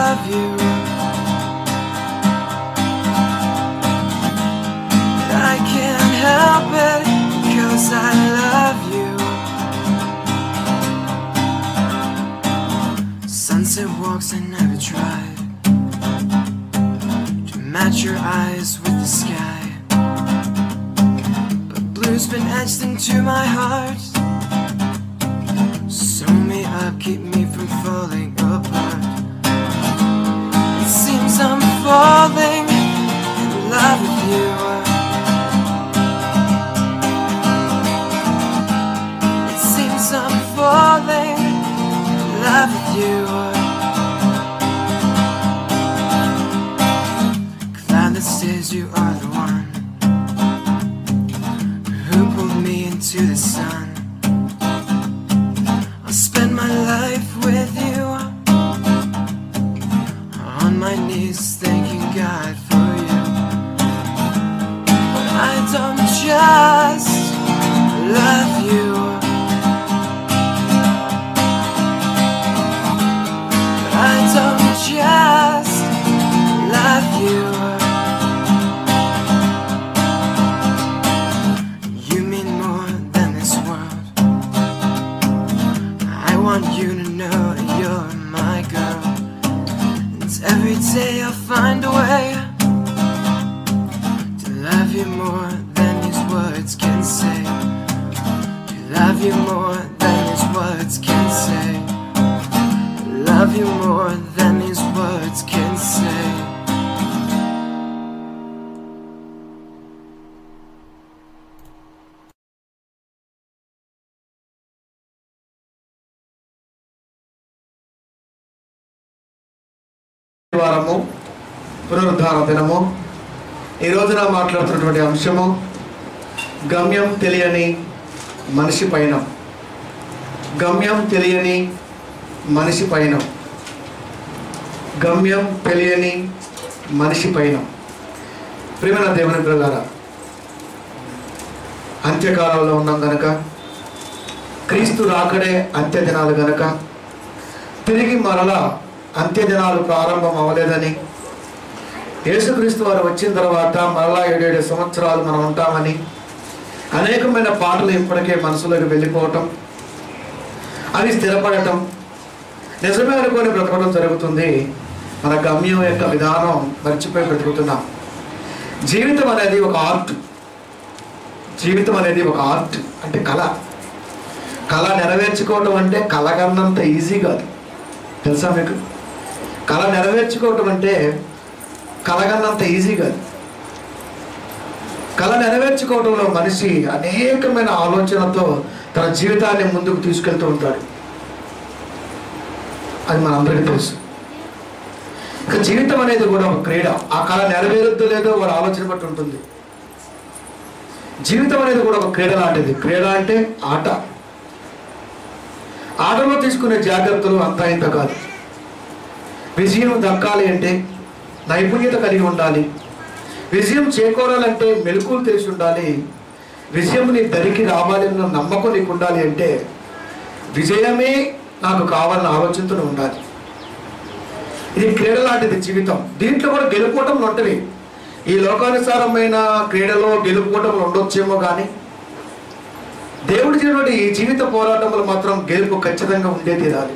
love you. I can't help it because I love you. Sunset walks I never tried to match your eyes with the sky. But blue's been etched into my heart. Sew me up, keep me from falling apart. It seems I'm falling in love with you. It seems I'm falling in love with you. Cloud that says you are the one who pulled me into the sun. I'll spend my life with you on my knees, thanking God for you. But I don't just love you. But I don't just love you. You mean more than this world. I want you to know you're my girl. And every day I'll find a way to love you more than these words can say. To love you more than these words can say. Love you more than these words can say. వారము పునరుద్ధాన దినము ఈ రోజున మాట్లాడుతున్నటువంటి అంశము గమ్యం తెలియని మనిషి పయనం గమ్యం తెలియని మనిషి పయనం గమ్యం తెలియని మనిషి పయనం ప్రేమల దేవుని పిల్లలారా అంత్యకాలంలో ఉన్నాం గనక క్రీస్తు రాకడే అంత్య దినాలు గనక తిరిగి మరలా అంత్య దినాలు ప్రారంభం అవ్వలేదని యేసుక్రీస్తు వారు వచ్చిన తర్వాత మరలా ఏడేడు సంవత్సరాలు మనం ఉంటామని అనేకమైన పాటలు ఇప్పటికే మనసులోకి వెళ్ళిపోవటం అవి స్థిరపడటం నిజమే అనుకొని బ్రతకడం జరుగుతుంది మన గమ్యం యొక్క విధానం మర్చిపోయి బ్రతుకుతున్నాం జీవితం అనేది ఒక ఆర్ట్ జీవితం అనేది ఒక ఆర్ట్ అంటే కళ కళ నెరవేర్చుకోవటం అంటే కళగన్నంత ఈజీ కాదు తెలుసా మీకు కళ నెరవేర్చుకోవటం అంటే కలగన్నంత ఈజీ కాదు కళ నెరవేర్చుకోవడంలో మనిషి అనేకమైన ఆలోచనతో తన జీవితాన్ని ముందుకు తీసుకెళ్తూ ఉంటాడు అది మనందరికీ తెలుసు ఇక జీవితం అనేది కూడా ఒక క్రీడ ఆ కళ నెరవేరుద్దో లేదో వాడి ఆలోచన బట్టి ఉంటుంది జీవితం అనేది కూడా ఒక క్రీడ లాంటిది క్రీడ అంటే ఆట ఆటలో తీసుకునే జాగ్రత్తలు అంతా ఇంత కాదు విజయం దక్కాలి అంటే నైపుణ్యత కలిగి ఉండాలి విజయం చేకూరాలంటే మెలకువలు తెలిసి ఉండాలి విజయం నీ దరికి రావాలి అన్న నమ్మకం నీకు ఉండాలి అంటే విజయమే నాకు కావాలన్న ఆలోచనతో ఉండాలి ఇది క్రీడ లాంటిది జీవితం దీంట్లో కూడా గెలుపుకోవటం ఉంటవి ఈ లోకానుసారమైన క్రీడలో గెలుపుకోవటం ఉండొచ్చేమో కానీ దేవుడి చేసినటువంటి ఈ జీవిత పోరాటములు మాత్రం గెలుపు ఖచ్చితంగా ఉండే తీరాలి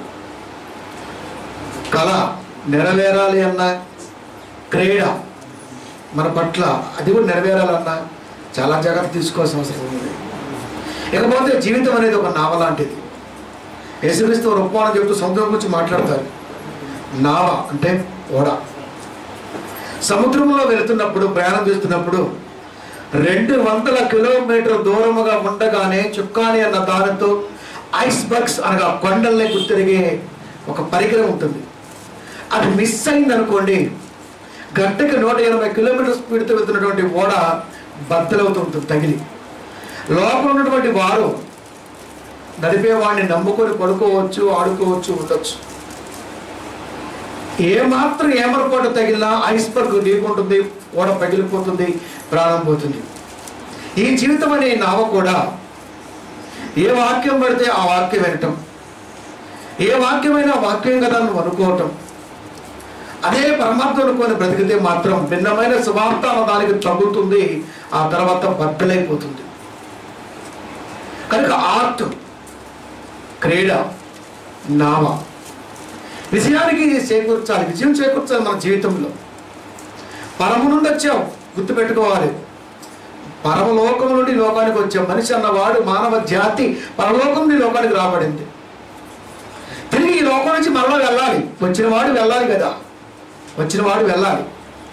కళ నెరవేరాలి అన్న క్రీడ మన పట్ల అది కూడా నెరవేరాలన్నా చాలా జాగ్రత్త తీసుకోవాల్సిన అవసరం ఉంది ఇకపోతే జీవితం అనేది ఒక నావ లాంటిది యేసుక్రీస్తు వారు ఉపమానం చెబుతూ సముద్రం గురించి మాట్లాడతారు నావ అంటే ఓడ సముద్రంలో వెళుతున్నప్పుడు ప్రయాణం చేస్తున్నప్పుడు రెండు వందల కిలోమీటర్ దూరముగా ఉండగానే చుక్కాని అన్న దానితో ఐస్ బర్గ్స్ అనగా కొండల్ని గుర్తిరిగే ఒక పరికరం ఉంటుంది అది మిస్ అయింది అనుకోండి గంటకి నూట ఎనభై కిలోమీటర్ స్పీడ్తో వెళ్తున్నటువంటి ఓడ బద్దలవుతూ ఉంటుంది తగిలి లోపల ఉన్నటువంటి వారు నడిపేవాడిని నమ్ముకొని పడుకోవచ్చు ఆడుకోవచ్చు ఉండొచ్చు ఏమాత్రం ఏమరపాటు తగిలినా ఐస్బర్గ్ నీకుంటుంది ఓడ పగిలిపోతుంది ప్రాణం పోతుంది ఈ జీవితం అనే నావ కూడా ఏ వాక్యం పడితే ఆ వాక్యం వినటం ఏ వాక్యమైనా వాక్యం కదా నువ్వు అనుకోవటం అదే పరమాత్మ అనుకొని బ్రతికితే మాత్రం భిన్నమైన సువార్త అన్న దానికి తగ్గుతుంది ఆ తర్వాత బద్దలైపోతుంది కనుక ఆర్ట్ క్రీడ నావ విజయానికి చేకూర్చాలి విజయం చేకూర్చాలి మన జీవితంలో పరము నుండి వచ్చావు గుర్తుపెట్టుకోవాలి పరమలోకం నుండి లోకానికి వచ్చాం మనిషి అన్నవాడు మానవ జాతి పరలోకం నుండి లోకానికి రాబడింది తిరిగి ఈ లోకం నుంచి మరలా వెళ్ళాలి వచ్చిన వాడు వెళ్ళాలి కదా వచ్చిన వాడు వెళ్ళాలి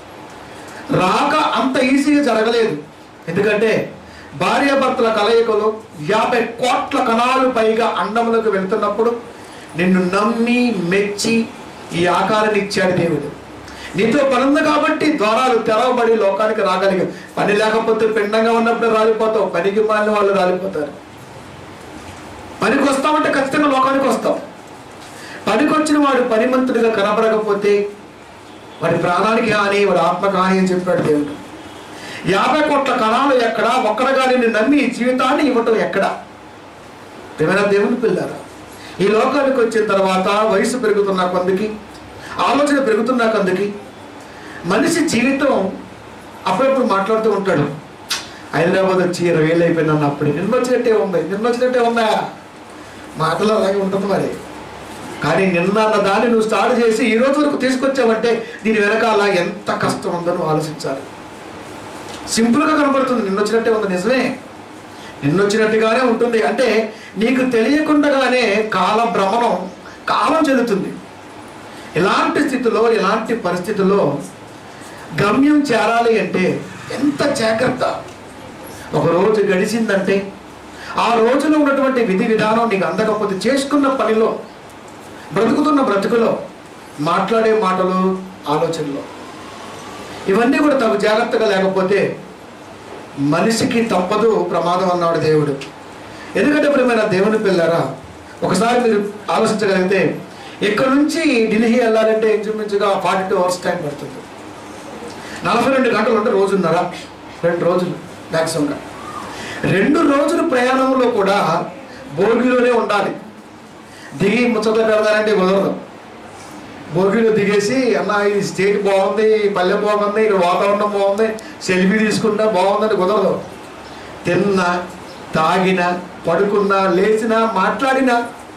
రాక అంత ఈజీగా జరగలేదు ఎందుకంటే భార్యాభర్తల కలయికలో యాభై కోట్ల కణాలు పైగా అండములకు వెళ్తున్నప్పుడు నిన్ను నమ్మి మెచ్చి ఈ ఆకారాన్ని ఇచ్చాడు దేవుడు నీతో పనుంది కాబట్టి ద్వారాలు తెరవబడి లోకానికి రాగలిగా పని లేకపోతే పిండంగా ఉన్నప్పుడు రాలిపోతావు పనికి మాలిన వాళ్ళు రాలిపోతారు పనికి వస్తామంటే ఖచ్చితంగా లోకానికి వస్తాం పనికి వచ్చిన వాడు పనిమంతుడిగా కనబడకపోతే వాడి ప్రాణానికి హాని వాడి ఆత్మకు హాని అని చెప్పాడు దేవుడు యాభై కోట్ల కణాలు ఎక్కడ ఒక్కడగా నిన్ను నమ్మి ఈ జీవితాన్ని ఇవ్వటం ఎక్కడ ఏమైనా దేవుని పిల్లారా ఈ లోకానికి వచ్చిన తర్వాత వయసు పెరుగుతున్న కొందికి ఆలోచన పెరుగుతున్న కొందికి మనిషి జీవితం అప్పుడప్పుడు మాట్లాడుతూ ఉంటాడు హైదరాబాద్ వచ్చి ఇరవై ఏళ్ళు అయిపోయినాను అప్పుడు నిన్న వచ్చినట్టే ఉంది నిన్న వచ్చినట్టే ఉందా మాటలు అలాగే ఉంటుంది మరి కానీ నిన్న అన్న దాన్ని నువ్వు స్టార్ట్ చేసి ఈ రోజు వరకు తీసుకొచ్చావంటే దీని వెనకాల ఎంత కష్టం ఉందో నువ్వు ఆలోచించాలి సింపుల్గా కనబడుతుంది నిన్న వచ్చినట్టే ఉంది నిజమే నిన్న వచ్చినట్టుగానే ఉంటుంది అంటే నీకు తెలియకుండానే కాల భ్రమణం కాలం చెల్లుతుంది ఇలాంటి స్థితిలో ఇలాంటి పరిస్థితుల్లో గమ్యం చేరాలి అంటే ఎంత జాగ్రత్త ఒక రోజు గడిచిందంటే ఆ రోజులో ఉన్నటువంటి విధి విధానం నీకు అందకపోతే చేసుకున్న పనిలో బ్రతుకుతున్న బ్రతుకులో మాట్లాడే మాటలు ఆలోచనలు ఇవన్నీ కూడా తగు జాగ్రత్తగా లేకపోతే మనిషికి తప్పదు ప్రమాదం అన్నాడు దేవుడు ఎందుకంటే ప్రియమైన దేవుని పిల్లారా ఒకసారి మీరు ఆలోచించగలిగితే ఇక్కడ నుంచి ఢిల్లీ వెళ్ళాలంటే ఇంచుమించుగా ఫార్టీ టూ అవర్స్ టైం పడుతుంది నలభై రెండు గంటలు అంటే రోజున్నర రెండు రోజులు మ్యాక్సిమంగా రెండు రోజుల ప్రయాణంలో కూడా భోగిలోనే ఉండాలి దిగి ముచ్చట్లు పెడతారంటే కుదరదు భోగిలో దిగేసి అన్న ఈ స్టేట్ బాగుంది ఈ పల్లె బాగుంది ఇక్కడ వాతావరణం బాగుంది సెల్ఫీ తీసుకున్నా బాగుందని కుదరదు తిన్నా తాగిన పడుకున్నా లేచినా మాట్లాడినా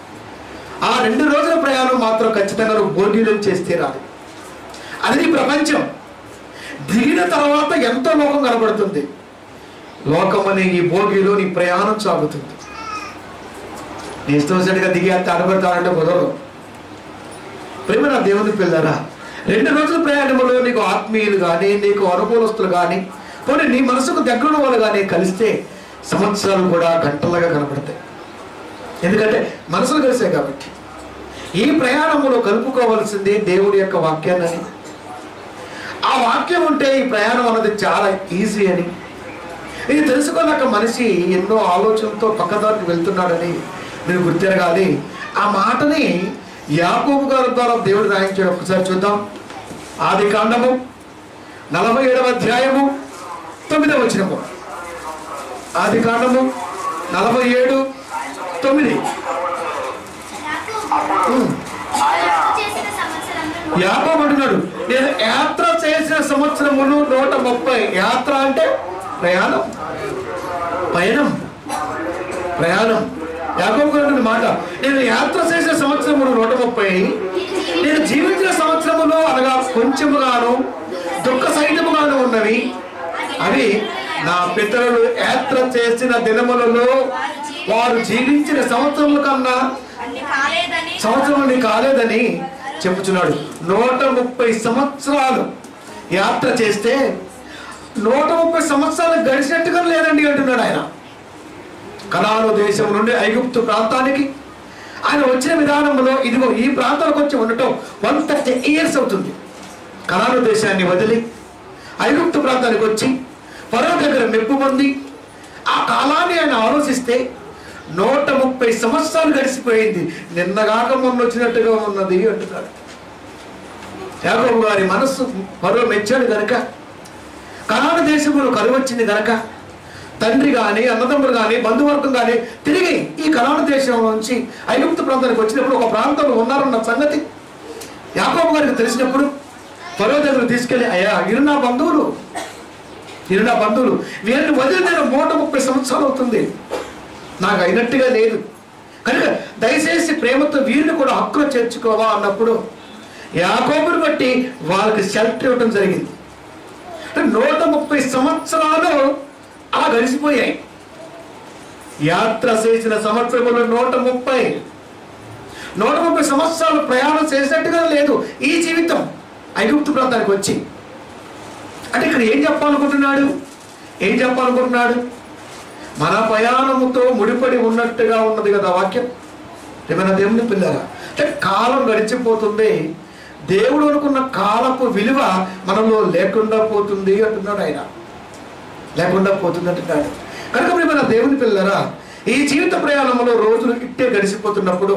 ఆ రెండు రోజుల ప్రయాణం మాత్రం ఖచ్చితంగా నువ్వు భోగిలో చేసి తీరాలి అది నీ ప్రపంచం దిగిన తర్వాత ఎంతో లోకం కనబడుతుంది లోకం అనే ఈ భోగిలో నీ ప్రయాణం సాగుతుంది నీ ఇష్టం వచ్చినట్టుగా దిగి అంత అడబడతాడంటే కుదరదు ప్రేమ నా దేవుని పిల్లరా రెండు రోజుల ప్రయాణంలో నీకు ఆత్మీయులు కానీ నీకు అనుకూలస్తులు కానీ పోనీ నీ మనసుకు దగ్గర వాళ్ళు కానీ కలిస్తే సంవత్సరాలు కూడా గంటలుగా కనపడతాయి ఎందుకంటే మనసులు కలిసాయి కాబట్టి ఈ ప్రయాణంలో కలుపుకోవలసింది దేవుడి యొక్క వాక్యాన్ని ఆ వాక్యం ఉంటే ఈ ప్రయాణం అన్నది చాలా ఈజీ అని ఇది తెలుసుకున్నాక మనిషి ఎన్నో ఆలోచనలతో పక్కదారికి వెళ్తున్నాడని మీరు గుర్తెరగాలి ఆ మాటని యాకోబు గారి ద్వారా దేవుడు రాయించాడు ఒకసారి చూద్దాం ఆది కాండము నలభై ఏడవ అధ్యాయము తొమ్మిదవ వచనము ఆది కాండము నలభై ఏడు తొమ్మిది ఉమ్. చేసిన సంవత్సరంలో యాకోబు అంటున్నాడు నేను యాత్ర చేసిన సంవత్సరములు నూట ముప్పై యాత్ర అంటే ప్రయాణం పయనం ప్రయాణం యాకోబు గారు అంటున్న మాట నేను యాత్ర చేసిన సంవత్సరములు నూట ముప్పై నేను జీవించిన సంవత్సరములో అనగా కొంచెముగాను దుఃఖ సహితముగాను ఉన్నవి అవి నా పితరులు యాత్ర చేసిన దినములలో వారు జీవించిన సంవత్సరముల కన్నా అన్ని కాలేదని సంవత్సరం కాలేదని చెప్పుచున్నాడు నూట ముప్పై సంవత్సరాలు యాత్ర చేస్తే నూట ముప్పై సంవత్సరాలు గడిచినట్టుగా లేదండి అంటున్నాడు ఆయన కనాను దేశం నుండి ఐగుప్తు ప్రాంతానికి ఆయన వచ్చిన విధానంలో ఇదిగో ఈ ప్రాంతానికి వచ్చి ఉండటం వన్ థర్టీ ఇయర్స్ అవుతుంది కనాను దేశాన్ని వదిలి ఐగుప్తు ప్రాంతానికి వచ్చి పరో దగ్గర మెప్పు పొంది ఆ కాలాన్ని ఆయన ఆలోచిస్తే నూట ముప్పై సంవత్సరాలు గడిచిపోయింది నిన్నగాక మొన్న వచ్చినట్టుగా ఉన్నది అంటున్నాడు యాకోబు గారి మనస్సు మరో మెచ్చాడు గనక కనాను దేశంలో కరువు వచ్చింది గనక తండ్రి కానీ అన్నదమ్ములు కానీ బంధువర్గం కానీ తిరిగి ఈ కనాను దేశం నుంచి ఐగుప్తు ప్రాంతానికి వచ్చినప్పుడు ఒక ప్రాంతంలో ఉన్నారన్న సంగతి యాకోబు గారికి తెలిసినప్పుడు ఫరో దగ్గర తీసుకెళ్ళి అయ్యా వీరు నా బంధువులు వీరు నా బంధువులు వీరిని వదిలి నేను మూట ముప్పై సంవత్సరాలు అవుతుంది నాకు అయినట్టుగా లేదు కనుక దయచేసి ప్రేమతో వీరిని కూడా హక్కులో చేర్చుకోవా అన్నప్పుడు యాకోబుని బట్టి వాళ్ళకి షెల్టర్ ఇవ్వడం జరిగింది అంటే నూట ముప్పై సంవత్సరాలు అలా గడిచిపోయాయి యాత్ర చేసిన సంవత్సరములు నూట ముప్పై నూట ముప్పై సంవత్సరాలు ప్రయాణం చేసినట్టుగా లేదు ఈ జీవితం ఐగుప్తు ప్రాంతానికి వచ్చి అంటే ఇక్కడ ఏం చెప్పాలనుకుంటున్నాడు ఏం చెప్పాలనుకుంటున్నాడు మన ప్రయాణముతో ముడిపడి ఉన్నట్టుగా ఉన్నది కదా వాక్యం ఏమైనా దేవుని పిల్లరా అంటే కాలం గడిచిపోతుంది దేవుడు అనుకున్న కాలపు విలువ మనలో లేకుండా పోతుంది అంటున్నాడు ఆయన లేకుండా పోతుంది అంటున్నాడు కనుక మన దేవుని పిల్లరా ఈ జీవిత ప్రయాణంలో రోజులు ఇట్టే గడిచిపోతున్నప్పుడు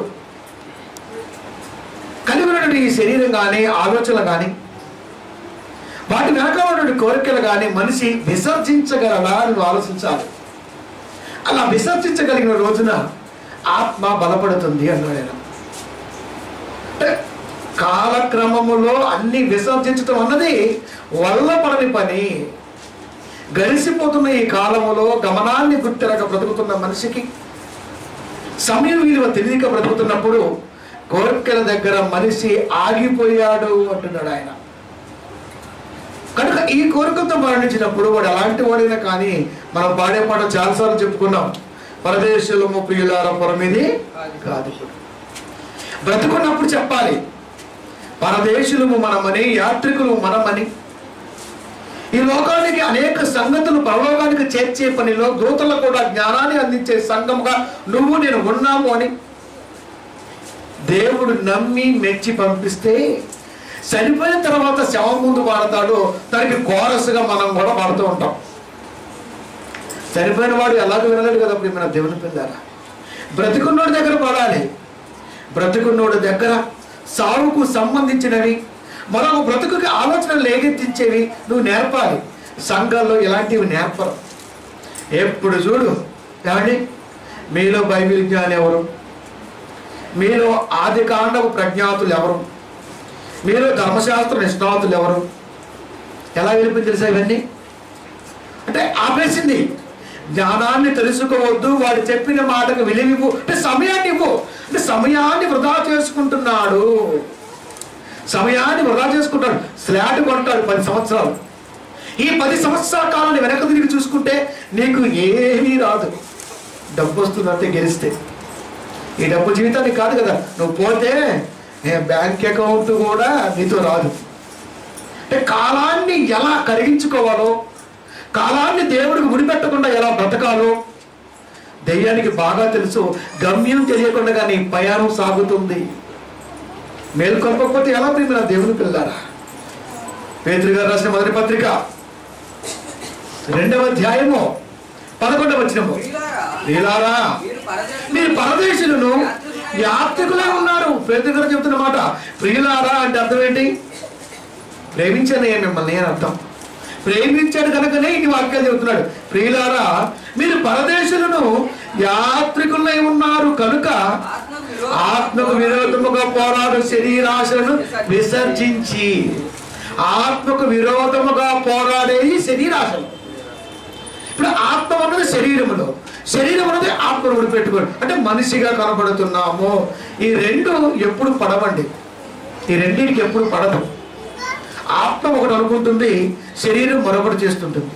కలిగి ఉన్నటువంటి ఈ శరీరం కానీ ఆలోచనలు కానీ వాటి వెనక ఉన్నటువంటి కోరికలు కానీ మనిషి విసర్జించగలరా అని నువ్వు ఆలోచించాలి అలా విసర్జించగలిగిన రోజున ఆత్మ బలపడుతుంది అన్నాడు ఆయన అంటే కాలక్రమములో అన్ని విసర్జించడం అన్నది వల్ల పడని పని గడిసిపోతున్న ఈ కాలములో గమనాన్ని గుర్తిరక బ్రతుకుతున్న మనిషికి సమయం విలువ తెలియక బ్రతుకుతున్నప్పుడు కోరికల దగ్గర మనిషి ఆగిపోయాడు అంటున్నాడు ఆయన కనుక ఈ కోరికతో మరణించినప్పుడు వాడు ఎలాంటి వాడైనా కానీ మనం పాడే పాట చాలాసార్లు చెప్పుకున్నాం పరదేశులము ప్రియులార పొరమిది కాదు బ్రతుకున్నప్పుడు చెప్పాలి పరదేశులము మనమని యాత్రికులు మనమని ఈ లోకానికి అనేక సంగతులు పరలోకానికి చేర్చే పనిలో దూతలకు కూడా జ్ఞానాన్ని అందించే సంఘముగా నువ్వు నేను ఉన్నాము అని దేవుడు నమ్మి మెచ్చి పంపిస్తే చనిపోయిన తర్వాత శవం ముందు పాడతాడు దానికి కోరస్గా మనం కూడా పాడుతూ ఉంటాం చనిపోయిన వాడు ఎలాగో వినలేడు కదా ఇప్పుడు మన దేవుని పిల్లారా బ్రతికున్నోడి దగ్గర పడాలి బ్రతికున్నోడి దగ్గర సావుకు సంబంధించినవి మరొక బ్రతుకుకి ఆలోచన లేకెత్తించేవి నువ్వు నేర్పాలి సంఘాల్లో ఇలాంటివి నేర్పరు ఎప్పుడు చూడు ఏమండి మీలో బైబిల్ జ్ఞానం ఎవరు మీలో ఆది కాండపు ప్రజ్ఞాతులు ఎవరు మీలో ధర్మశాస్త్ర నిష్ణాతులు ఎవరు ఎలా వెళ్ళిపోయింది తెలుసా ఇవన్నీ అంటే ఆపేసింది జ్ఞానాన్ని తెలుసుకోవద్దు వాడు చెప్పిన మాటకు విలువివ్వు అంటే సమయాన్ని ఇవ్వు అంటే సమయాన్ని వృధా చేసుకుంటున్నాడు సమయాన్ని వృధా చేసుకుంటాడు స్లాట్ కొంటాడు పది సంవత్సరాలు ఈ పది సంవత్సరాల కాలాన్ని వెనక తిరిగి చూసుకుంటే నీకు ఏమీ రాదు డబ్బు వస్తుందంటే గెలిస్తే ఈ డబ్బు జీవితానికి కాదు కదా నువ్వు పోతే ఏ బ్యాంక్ అకౌంట్ కూడా నీతో రాదు అంటే కాలాన్ని ఎలా కరిగించుకోవాలో కాలాన్ని దేవుడికి ముడిపెట్టకుండా ఎలా బ్రతకాలో దెయ్యానికి బాగా తెలుసు గమ్యం తెలియకుండా నీ ప్రయాణం సాగుతుంది మేల్కొల్పకపోతే ఎలా ప్రేమ దేవుని పిల్లారా పేతురు గారు రాసిన మొదటి పత్రిక రెండవ అధ్యాయము పదకొండవ వచ్చినము వీలారా మీరు పరదేశులను యాత్రికులై ఉన్నారు పేతురు గారు చెప్తున్న మాట ప్రియులారా అంటే అర్థం ఏంటి ప్రేమించాను మిమ్మల్ని అని అర్థం ప్రేమించాడు కనుకనే ఇన్ని వాక్యాలు చెబుతున్నాడు ప్రియులారా మీరు పరదేశులను యాత్రికులై ఉన్నారు కనుక ఆత్మకు విరోధముగా పోరాడు శరీరాశలను విసర్జించి ఆత్మకు విరోధముగా పోరాడే ఈ శరీరాశలు ఇప్పుడు ఆత్మ ఉన్నది శరీరములో శరీరం ఉన్నది ఆత్మను విడిపెట్టుకోండి అంటే మనిషిగా కనబడుతున్నాము ఈ రెండు ఎప్పుడు పడవండి ఈ రెండింటికి ఎప్పుడు పడదు ఆత్మ ఒకటి అనుకుంటుంది శరీరం మరొకటి చేస్తుంటుంది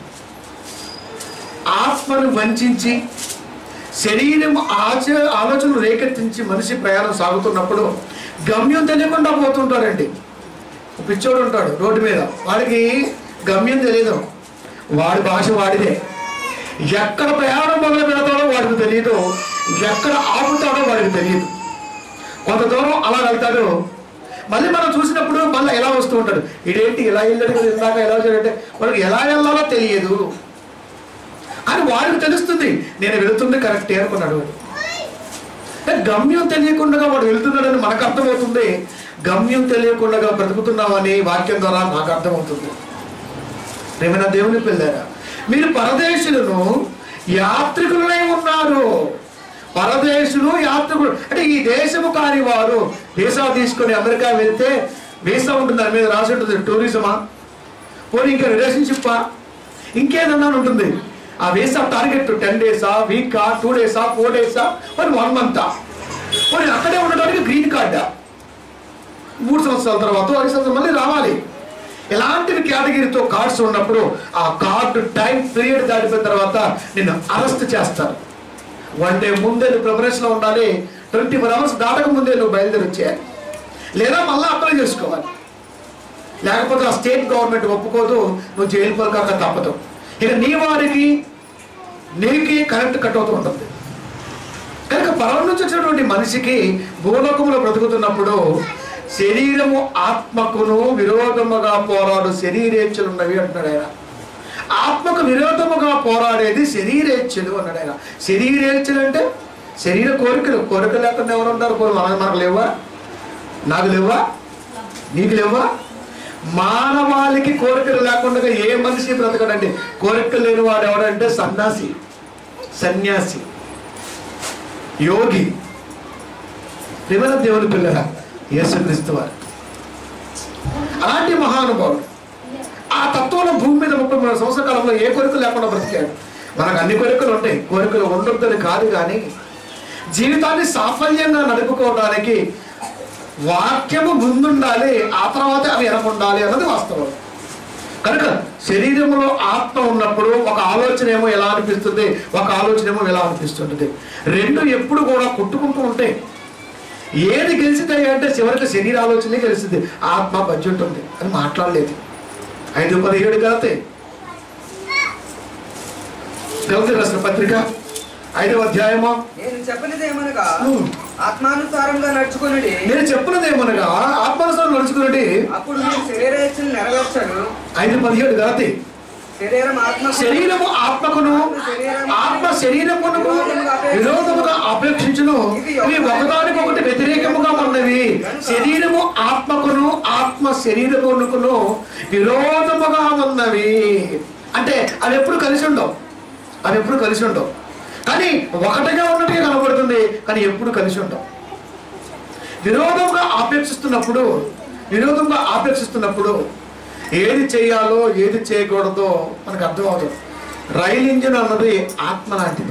ఆత్మను వంచి శరీరం ఆచ ఆలోచనలు రేకెత్తించి మనిషి ప్రయాణం సాగుతున్నప్పుడు గమ్యం తెలియకుండా పోతుంటాడండి ఒక పిచ్చోడు ఉంటాడు రోడ్డు మీద వాడికి గమ్యం తెలియదు వాడి భాష వాడిదే ఎక్కడ ప్రయాణం మొదలు పెడతాడో వాడికి తెలియదు ఎక్కడ ఆపుతాడో వాడికి తెలియదు కొంత దూరం అలా వెళ్తాడు మళ్ళీ మనం చూసినప్పుడు మళ్ళీ ఎలా వస్తూ ఉంటాడు ఇదేంటి ఇలా వెళ్ళాడు కదా ఇందాక ఎలా వచ్చాడంటే వాడికి ఎలా వెళ్ళాలో తెలియదు అని వాడికి తెలుస్తుంది నేను వెళుతుంది కరెక్టే అనుకున్నాడు వాడు అంటే గమ్యం తెలియకుండా వాడు వెళ్తున్నాడని మనకు అర్థమవుతుంది గమ్యం తెలియకుండా బ్రతుకుతున్నామని వాక్యం ద్వారా నాకు అర్థమవుతుంది ఏమైనా దేవుని పిల్లారా మీరు పరదేశులను యాత్రికులై ఉన్నారు పరదేశులు యాత్రికులు అంటే ఈ దేశము కాని వారు వీసా తీసుకొని అమెరికా వెళ్తే వీసా ఉంటుంది దాని మీద రాసి ఉంటుంది టూరిజమా పోనీ ఇంకా రిలేషన్షిప్పా ఇంకేదన్నా ఉంటుంది ఆ వీసా టార్గెట్ టెన్ డేసా వీకా టూ డేసా ఫోర్ డేసా మరి వన్ మంతా పోనీ అక్కడే ఉండడానికి గ్రీన్ కార్డా మూడు సంవత్సరాల తర్వాత ఐదు సంవత్సరాలు మళ్ళీ రావాలి ఎలాంటివి కేటగిరీతో కార్డ్స్ ఉన్నప్పుడు ఆ కార్డు టైం పీరియడ్ దాటిపోయిన తర్వాత నిన్ను అరెస్ట్ చేస్తారు వన్ డే ముందే నువ్వు ప్రిపరేషన్లో ఉండాలి ట్వంటీ ఫోర్ అవర్స్ దాటక ముందే నువ్వు బయలుదేరి వచ్చేయాలి లేదా మళ్ళీ అప్లై చేసుకోవాలి లేకపోతే ఆ స్టేట్ గవర్నమెంట్ ఒప్పుకోదు నువ్వు జైలు పలకాక తప్పదు ఇక నీ వారికి నీకి కరెంట్ కట్ అవుతూ ఉంటుంది కనుక పరం నుంచి వచ్చినటువంటి మనిషికి భూలోకములో బ్రతుకుతున్నప్పుడు శరీరము ఆత్మకును విరోధముగా పోరాడు శరీరేచ్ఛలు ఉన్నవి అంటున్నాడు ఆయన ఆత్మకు విరోధముగా పోరాడేది శరీరేచ్ఛలు అన్నాడు ఆయన శరీరేచ్ఛలు అంటే శరీర కోరికలు కోరికలు లేకుండా ఎవరు ఉంటారు పోనీ మన- మనకు లేవా నాకు లేవా నీకు లేవా మానవాళికి కోరికలు లేకుండా ఏ మనిషి బ్రతకడండి కోరికలు లేని వాడు ఎవడంటే సన్యాసి సన్యాసి యోగి ప్రిమల దేవుని పిల్లల యేసుక్రీస్తు వారు అలాంటి మహానుభావుడు ఆ తత్వంలో భూమి మీద ముప్పై మూడు సంవత్సరాల కాలంలో ఏ కోరికలు లేకుండా బ్రతికాడు మనకు అన్ని కోరికలు ఉంటాయి కోరికలు ఉండొద్దని కాదు కానీ జీవితాన్ని సాఫల్యంగా నడుపుకోవడానికి వాక్యము ముందుండాలి ఆ తర్వాత అవి వెనకుండాలి అన్నది వాస్తవం కనుక శరీరంలో ఆత్మ ఉన్నప్పుడు ఒక ఆలోచన ఏమో ఎలా అనిపిస్తుంది ఒక ఆలోచన ఏమో ఎలా అనిపిస్తుంటుంది రెండు ఎప్పుడు కూడా కొట్టుకుంటూ ఉంటాయి ఏది గెలిచితాయి అంటే చివరికి శరీర ఆలోచనే గెలిచింది ఆత్మ బజ్జి ఉంటుంది అది మాట్లాడలేదు ఐదు పదిహేడు గలతే గలతే రాసిన పత్రిక ఐదవ అధ్యాయమా నేను చెప్పనిదేమనగా ఉమ్. ఆత్మానుసారంగా నడుచుకుని నేను చెప్పినదేమనగా ఆత్మానుసారం నడుచుకున్నది అప్పుడు మీరు శరీరేచ్ఛను నెరవేర్చరు ఐదు పదిహేడు గలతే శరీరం ఆత్మ శరీరము ఆత్మకును ఆత్మ శరీరమునకు విరోధముగా అపేక్షించును ఇవి ఒకదానికొకటి వ్యతిరేకముగా ఉన్నవి శరీరము ఆత్మకును ఆత్మ శరీరమునకును విరోధముగా ఉన్నవి అంటే అవి ఎప్పుడు కలిసి ఉండవు అవి ఎప్పుడు కలిసి ఉండవు కానీ ఒకటిగా ఉన్నట్టుగా కనబడుతుంది కానీ ఎప్పుడు కలిసి ఉండవు విరోధంగా ఆపేక్షిస్తున్నప్పుడు విరోధంగా ఆపేక్షిస్తున్నప్పుడు ఏది చేయాలో ఏది చేయకూడదో మనకు అర్థమవుతుంది రైలు ఇంజిన్ అన్నది ఆత్మ లాంటిది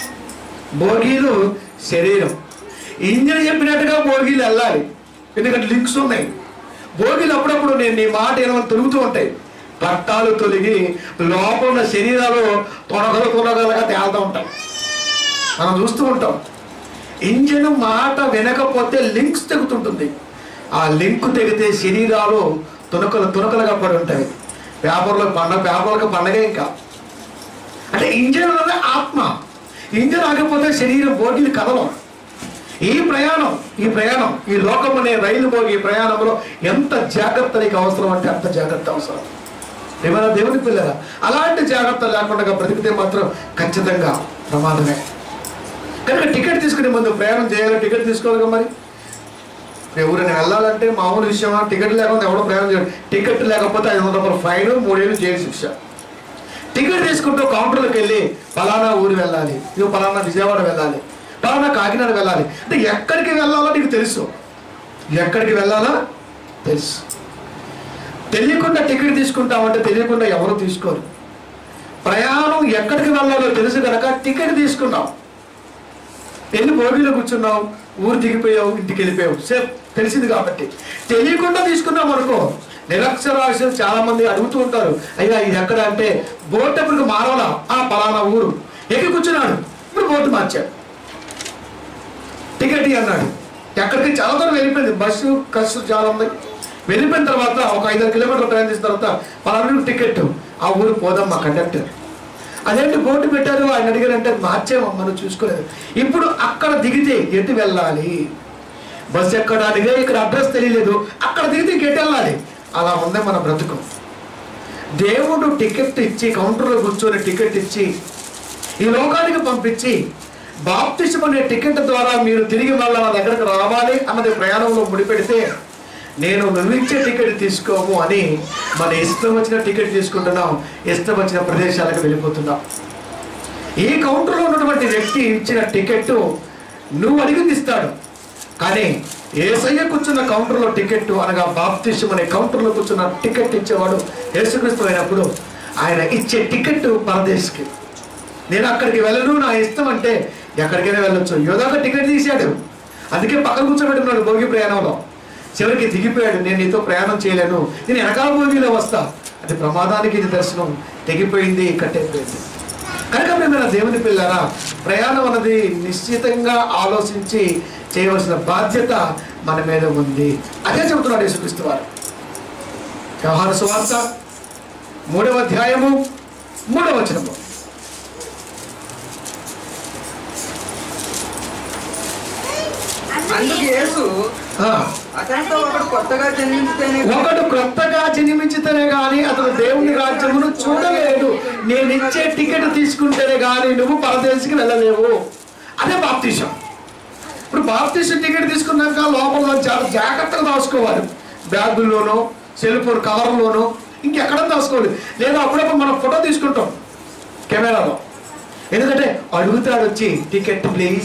బోగీలు శరీరం ఇంజిన్ చెప్పినట్టుగా బోగీలు వెళ్ళాలి ఎందుకంటే లింక్స్ ఉన్నాయి బోగీలు అప్పుడప్పుడు నేను నీ మాట ఏమైనా తిరుగుతూ ఉంటాయి పట్టాలు తొలగి లోపల ఉన్న శరీరాలు తొనగలు తొనగలుగా తేలుతూ ఉంటాయి మనం చూస్తూ ఉంటాం ఇంజిన్ మాట వినకపోతే లింక్స్ తెగుతుంటుంది ఆ లింక్ తెగితే శరీరాలు తునకలు తునకలుగా పడి ఉంటాయి పేపర్లో పండగ పేపర్లకు పండగే ఇంకా అంటే ఇంజిన్ అన్నది ఆత్మ ఇంజిన్ ఆగిపోతే శరీరం బోగిలు కదలం ఈ ప్రయాణం ఈ ప్రయాణం ఈ లోకం అనే రైలు పోగి ప్రయాణంలో ఎంత జాగ్రత్త నీకు అవసరం అంటే అంత జాగ్రత్త అవసరం ఏమైనా దేవుని పిల్లల అలాంటి జాగ్రత్త లేకుండా బ్రతికితే మాత్రం ఖచ్చితంగా ప్రమాదమే కనుక టికెట్ తీసుకునే ముందు ప్రయాణం చేయాలి టికెట్ తీసుకోవాలి మరి ఎవరైనా వెళ్ళాలంటే మామూలు విషయమా టికెట్ లేకుండా ఎవడో ప్రయాణం చేయాలి టికెట్ లేకపోతే ఐదు వందల రూపాయల ఫైన్ మూడేళ్ళు జైలు శిక్ష టికెట్ తీసుకుంటూ కౌంటర్లోకి వెళ్ళి పలానా ఊరు వెళ్ళాలి ఇవి పలానా విజయవాడ వెళ్ళాలి పలానా కాకినాడ వెళ్ళాలి అంటే ఎక్కడికి వెళ్ళాలో నీకు తెలుసు ఎక్కడికి వెళ్ళాలో తెలుసు తెలియకుండా టికెట్ తీసుకుంటామంటే తెలియకుండా ఎవరు తీసుకోరు ప్రయాణం ఎక్కడికి వెళ్ళాలో తెలుసు కనుక టికెట్ తీసుకున్నాం వెళ్ళి భోగిలో కూర్చున్నావు ఊరు దిగిపోయావు ఇంటికి వెళ్ళిపోయావు సేఫ్ తెలిసింది కాబట్టి తెలియకుండా తీసుకున్నాం అనుకో నిరక్షరాస్యులు చాలా మంది అడుగుతూ ఉంటారు అయ్యా ఇది ఎక్కడ అంటే బోట్ ఎప్పుడు మారవాలా ఆ పలానా ఊరు ఎక్కి కూర్చున్నాడు ఇప్పుడు బోటు మార్చాడు టికెట్ ఇయ్యి అన్నాడు ఎక్కడికి చాలా దూరం వెళ్ళిపోయింది బస్సు ఖర్చు చాలా ఉంది వెళ్ళిపోయిన తర్వాత ఒక ఐదారు కిలోమీటర్లు ప్రయాణించిన తర్వాత పలానా టికెట్ ఆ ఊరు పోదాం మా కండక్టర్ అదేంటి బోర్డు పెట్టారు ఆయన అడిగారంటే మార్చేమమ్మ మనం చూసుకోలేదు ఇప్పుడు అక్కడ దిగితే ఎటు వెళ్ళాలి బస్సు ఎక్కడ అడిగే ఇక్కడ అడ్రస్ తెలియలేదు అక్కడ దిగితే ఇంకెటు వెళ్ళాలి అలా ఉంది మన బ్రతుకు దేవుడు టికెట్ ఇచ్చి కౌంటర్లో కూర్చొని టికెట్ ఇచ్చి ఈ లోకానికి పంపించి బాప్తిసం అనే టికెట్ ద్వారా మీరు తిరిగి మళ్ళీ నా దగ్గరకు రావాలి అన్నది ప్రయాణంలో ముడిపెడితే నేను నువ్వు ఇచ్చే టికెట్ తీసుకోము అని మన ఇష్టం వచ్చిన టికెట్ తీసుకుంటున్నాం ఇష్టం వచ్చిన ప్రదేశాలకు వెళ్ళిపోతున్నాం ఈ కౌంటర్లో ఉన్నటువంటి వ్యక్తి ఇచ్చిన టికెట్ నువ్వు అడిగింది ఇస్తాడు కానీ ఏసయ్య కూర్చున్న కౌంటర్లో టికెట్ అనగా బాప్తిష్టం అనే కౌంటర్లో కూర్చున్న టికెట్ ఇచ్చేవాడు యేసుక్రీస్తు అయినప్పుడు ఆయన ఇచ్చే టికెట్ పరదేశ్కి నేను అక్కడికి వెళ్ళను నా ఇష్టం అంటే ఎక్కడికైనా వెళ్ళొచ్చు యోధాగా టికెట్ తీశాడు అందుకే పక్కన కూర్చోబెట్టుకున్నాడు భోగి ప్రయాణంలో చివరికి దిగిపోయాడు నేను నీతో ప్రయాణం చేయలేను నేను వెనకాల భోగిలో వస్తా అది ప్రమాదానికి ఇది దర్శనం తెగిపోయింది కట్టెపోయింది కనుక మేము దేవుని పిల్లరా ప్రయాణం అన్నది నిశ్చితంగా ఆలోచించి చేయవలసిన బాధ్యత మన మీద ఉంది అదే చెబుతున్నాడు యేసుక్రీస్తు వారు వ్యవహార సువార్త మూడవ అధ్యాయము మూడవ వచనము అందుకు యేసు ఆ, అతనితో ఒకడు కొత్తగా జన్మించితేనే ఒకడు క్రొత్తగా జన్మించితేనే గాని అతను దేవుని రాజ్యమును చూడలేడు నేను ఇచ్చే టికెట్ తీసుకుంటేనే గాని నువ్వు పరదేశికి వెళ్ళలేవు అదే బాప్తీసం ఇప్పుడు బాప్తీసం టికెట్ తీసుకున్నాక లోపల చాలా జాగ్రత్తగా దాచుకోవాలి బ్యాగుల్లోనో సెల్ ఫోన్ కవర్లోనో ఇంకెక్కడ దాచుకోవాలి లేదా అప్పుడప్పుడు మనం ఫోటో తీసుకుంటాం కెమెరాలో ఎందుకంటే అడుగుతాడు వచ్చి టికెట్ ప్లీజ్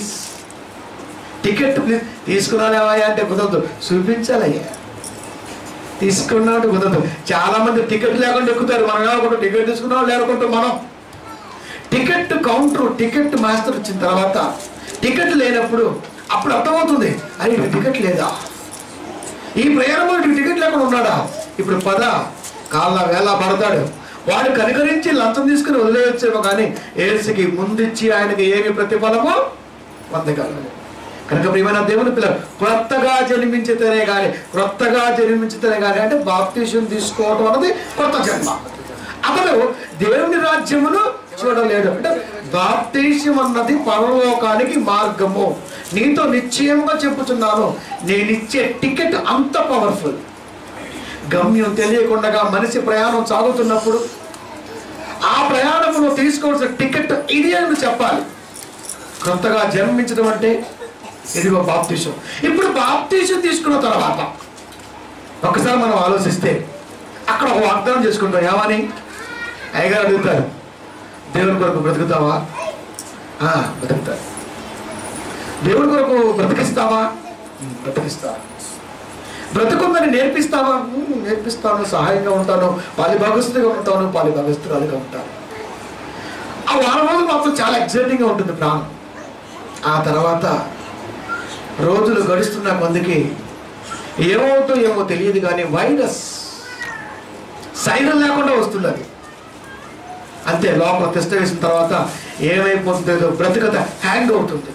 టికెట్ ప్లీజ్ తీసుకున్నానేవా అంటే కుదరదు చూపించాలయ్యా తీసుకున్నాడు కుదరదు చాలా మంది టికెట్ లేకుండా ఎక్కుతారు మనం ఏమనుకుంటాం టికెట్ తీసుకున్నాం లేకుంటాం మనం టికెట్ కౌంటర్ టికెట్ మాస్టర్ వచ్చిన తర్వాత టికెట్ లేనప్పుడు అప్పుడు అర్థమవుతుంది అరే ఇటు టికెట్ లేదా ఈ ప్రయాణంలో ఇటు టికెట్ లేకుండా ఉన్నాడా ఇప్పుడు పద కాళ్ళ వేళ పడతాడు వాడు కనికరించి లంచం తీసుకుని వదిలేయచ్చేమో కానీ ఏసుకి ముందిచ్చి ఆయనకి ఏమి ప్రతిఫలమో పొందగలరు కనుక ప్రియమైన దేవుని పిల్లలు క్రొత్తగా జన్మించితేనే కానీ క్రొత్తగా జన్మించితేనే కానీ అంటే బాప్తీసం తీసుకోవడం అన్నది కొత్త జన్మ అతడు దేవుని రాజ్యమును చూడలేడు అంటే బాప్తీసం అన్నది పరలోకానికి మార్గము నీతో నిశ్చయంగా చెప్పుచున్నాను నేను ఇచ్చే టికెట్ అంత పవర్ఫుల్ గమ్యం తెలియకుండా మనిషి ప్రయాణం సాగుతున్నప్పుడు ఆ ప్రయాణంలో తీసుకోవాల్సిన టికెట్ ఇది అని చెప్పాలి కొత్తగా జన్మించడం అంటే ఇదిగో బాప్తీసం ఇప్పుడు బాప్తీసం తీసుకున్న తర్వాత ఒకసారి మనం ఆలోచిస్తే అక్కడ ఒక వాగ్దానం చేసుకుంటాం ఏమని అయ్యగారు అడుగుతారు దేవుని కొరకు బ్రతుకుతావా ఆ, బ్రతుకుతారు దేవుడి కొరకు బ్రతికిస్తావా ఉమ్, బ్రతికిస్తా బ్రతుకుందని నేర్పిస్తావా ఉమ్, నేర్పిస్తాను సహాయంగా ఉంటాను పాలి భాగస్తుగా ఉంటాను పాలి భాగస్తురాలుగా ఉంటాను ఆ వారం రోజులు మాత్రం చాలా ఎక్సైటింగ్గా ఉంటుంది ప్రాణం ఆ తర్వాత రోజులు గడుస్తున్న కొందికి ఏమవుతుందో ఏమో తెలియదు కానీ వైరస్ సైరన్ లేకుండా వస్తుంది అది అంతే లోపల టెస్ట్ వేసిన తర్వాత ఏమైపోతుందో బ్రతుకత హ్యాంగ్ అవుతుంది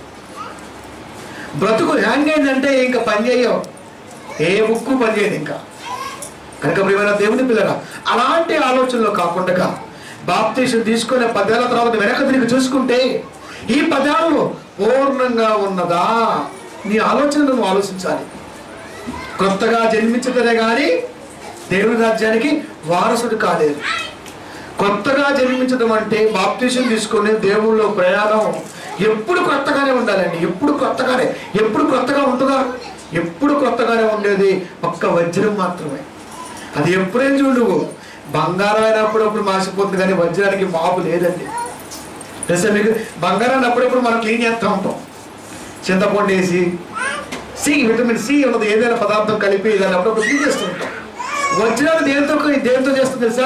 బ్రతుకు హ్యాంగ్ అయిందంటే ఇంకా పని చేయవు ఏ ముక్కు పని చేయదు ఇంకా కనుక ప్రియమైన దేవుని పిల్లరా అలాంటి ఆలోచనలో కాకుండా బాప్తీసం తీసుకునే పదేళ్ల తర్వాత వెనక తిరిగి చూసుకుంటే ఈ పదాలు పూర్ణంగా ఉన్నదా నీ ఆలోచన నువ్వు ఆలోచించాలి కొత్తగా జన్మించటమే కానీ దేవుని రాజ్యానికి వారసుడు కాలేదు కొత్తగా జన్మించడం అంటే బాప్తీసం తీసుకుని దేవుళ్ళో ప్రయాణం ఎప్పుడు కొత్తగానే ఉండాలండి ఎప్పుడు కొత్తగానే ఎప్పుడు కొత్తగా ఉంటుందా ఎప్పుడు కొత్తగానే ఉండేది ఒక్క వజ్రం మాత్రమే అది ఎప్పుడేం చూడు నువ్వు బంగారం అయినప్పుడు అప్పుడు మాసిపోతుంది కానీ వజ్రానికి మాపు లేదండి తెలుసా మీకు బంగారాన్ని అప్పుడప్పుడు మనం క్లీన్ చేస్తూ ఉంటాం చింతపండు వేసి సి విటమిన్ సి ఉన్నది ఏదైనా పదార్థం కలిపి దాన్ని అప్పుడప్పుడు క్లీన్ చేస్తూ ఉంటాం వజ్రాన్ని దేంతో దేంతో చేస్తుంది తెలుసా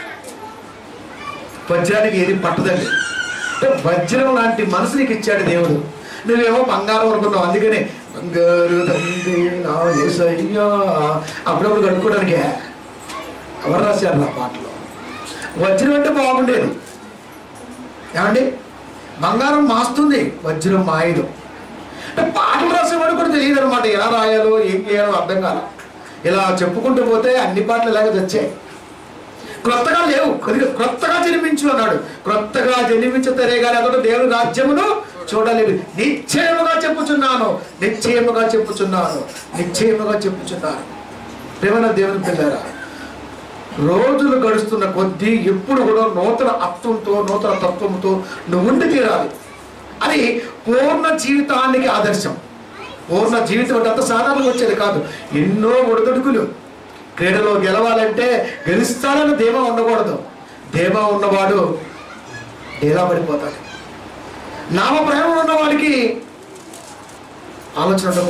వజ్రానికి ఏది పట్టదండి అంటే వజ్రం లాంటి మనసు నీకు ఇచ్చాడు దేవుడు నువ్వేమో బంగారం అనుకున్నావు అందుకనే బంగారు తండ్రి నా యేసయ్యా అప్పుడప్పుడు కడుక్కోవడానికే ఎవరు రాశారు నా పాటలో వజ్రం అంటే బాగుండేది ఏమండి బంగారం మాస్తుంది వజ్రం మాయదు అంటే పాటలు రాసేవాడు కూడా తెలియదు అనమాట ఎలా రాయాలో ఏం చేయాలో అర్థం కాల ఇలా చెప్పుకుంటూ పోతే అన్ని పాటలు ఇలాగే వచ్చాయి క్రొత్తగా లేవు కొద్దిగా క్రొత్తగా జన్మించు అన్నాడు క్రొత్తగా జన్మించతరే కానీ అతడు దేవుని రాజ్యమును చూడలేదు నిశ్చయముగా చెప్పుచున్నాను నిశ్చయముగా చెప్పుచున్నాను నిశ్చయముగా చెప్పుచున్నాను ప్రేమన దేవుని పిల్లరా రోజులు గడుస్తున్న కొద్దీ ఎప్పుడు కూడా నూతన అత్వంతో నూతన తత్వంతో నువ్వు ఉండి తీరాలి అది పూర్ణ జీవితానికి ఆదర్శం పూర్ణ జీవితం అంటే అంత సాధారణంగా వచ్చేది కాదు ఎన్నో ఒడిదొడుకులు క్రీడలో గెలవాలంటే గెలుస్తానని ధీమా ఉండకూడదు ధీమా ఉన్నవాడు డేలా పడిపోతాడు నామ ప్రేమ ఉన్నవాడికి ఆలోచన ఉండకూడదు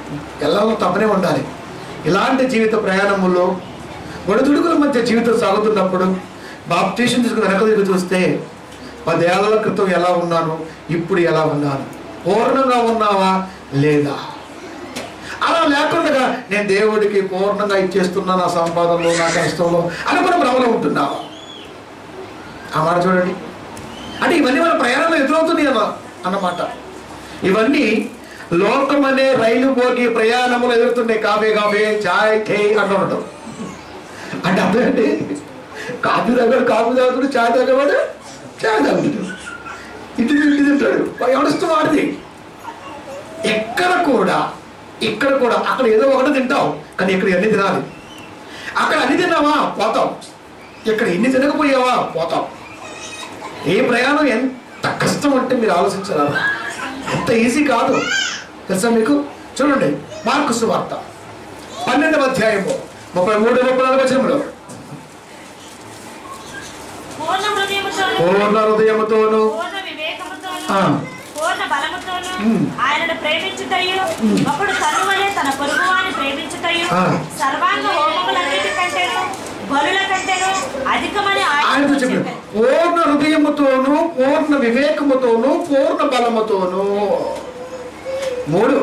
ఎల్లవో తప్పనే ఉండాలి ఇలాంటి జీవిత ప్రయాణములో ఒడిదుడుకుల మధ్య జీవితం సాగుతున్నప్పుడు బాప్తీషన్ తీసుకుని వెనక తిరిగి చూస్తే పదేళ్ల క్రితం ఎలా ఉన్నాను ఇప్పుడు ఎలా ఉన్నాను పూర్ణంగా ఉన్నావా లేదా అలా లేకుండా నేను దేవుడికి పూర్ణంగా ఇచ్చేస్తున్నా నా సంపాదనలో నా కష్టంలో అని కూడా భ్రమలో ఉంటున్నావా ఆ మాట చూడండి అంటే ఇవన్నీ మన ప్రయాణంలో ఎదురవుతుంది అన్న అన్నమాట ఇవన్నీ లోకం అనే రైలు పోగి ప్రయాణములు ఎదురుతున్నాయి కాఫీ కాఫీ చాయ్ టే అంటూ అంటే అర్థమేంటి కాఫీ తాగాడు కాఫీ తాగుతాడు చాయ్ తాగేవాడు చాయ్ తాగుతాడు ఇటు ఇటు తింటాడు ఎవరిష్టం వాడిది ఎక్కడ కూడా ఇక్కడ కూడా అక్కడ ఏదో ఒకటి తింటావు కానీ ఇక్కడ ఎన్ని తినాలి అక్కడ అన్ని తిన్నావా పోతాం ఇక్కడ ఎన్ని తినకపోయావా పోతాం ఏ ప్రయాణం ఎంత కష్టం అంటే మీరు ఆలోచించారా ఎంత ఈజీ కాదు తెలుసా మీకు చూడండి మార్కు సువార్త పన్నెండవ అధ్యాయము ముప్పై మూడు ముప్పై నాలుగు వచనంలో పూర్ణ హృదయముతోను పూర్ణ హృదయముతోను పూర్ణ వివేకముతోను ఆ. పూర్ణ బలముతోను ఉమ్. ఆయనను ప్రేమించుటయు ఒకడు తనువలే తన పొరుగువాని ప్రేమించుటయు ఆ. సర్వాంగ హోమములన్నిటికంటేను బలుల కంటేను అధికమని ఆయనతో ఆయన చెప్పాడు చెప్పాను పూర్ణ హృదయముతోను పూర్ణ వివేకముతోను పూర్ణ బలముతోను మూడు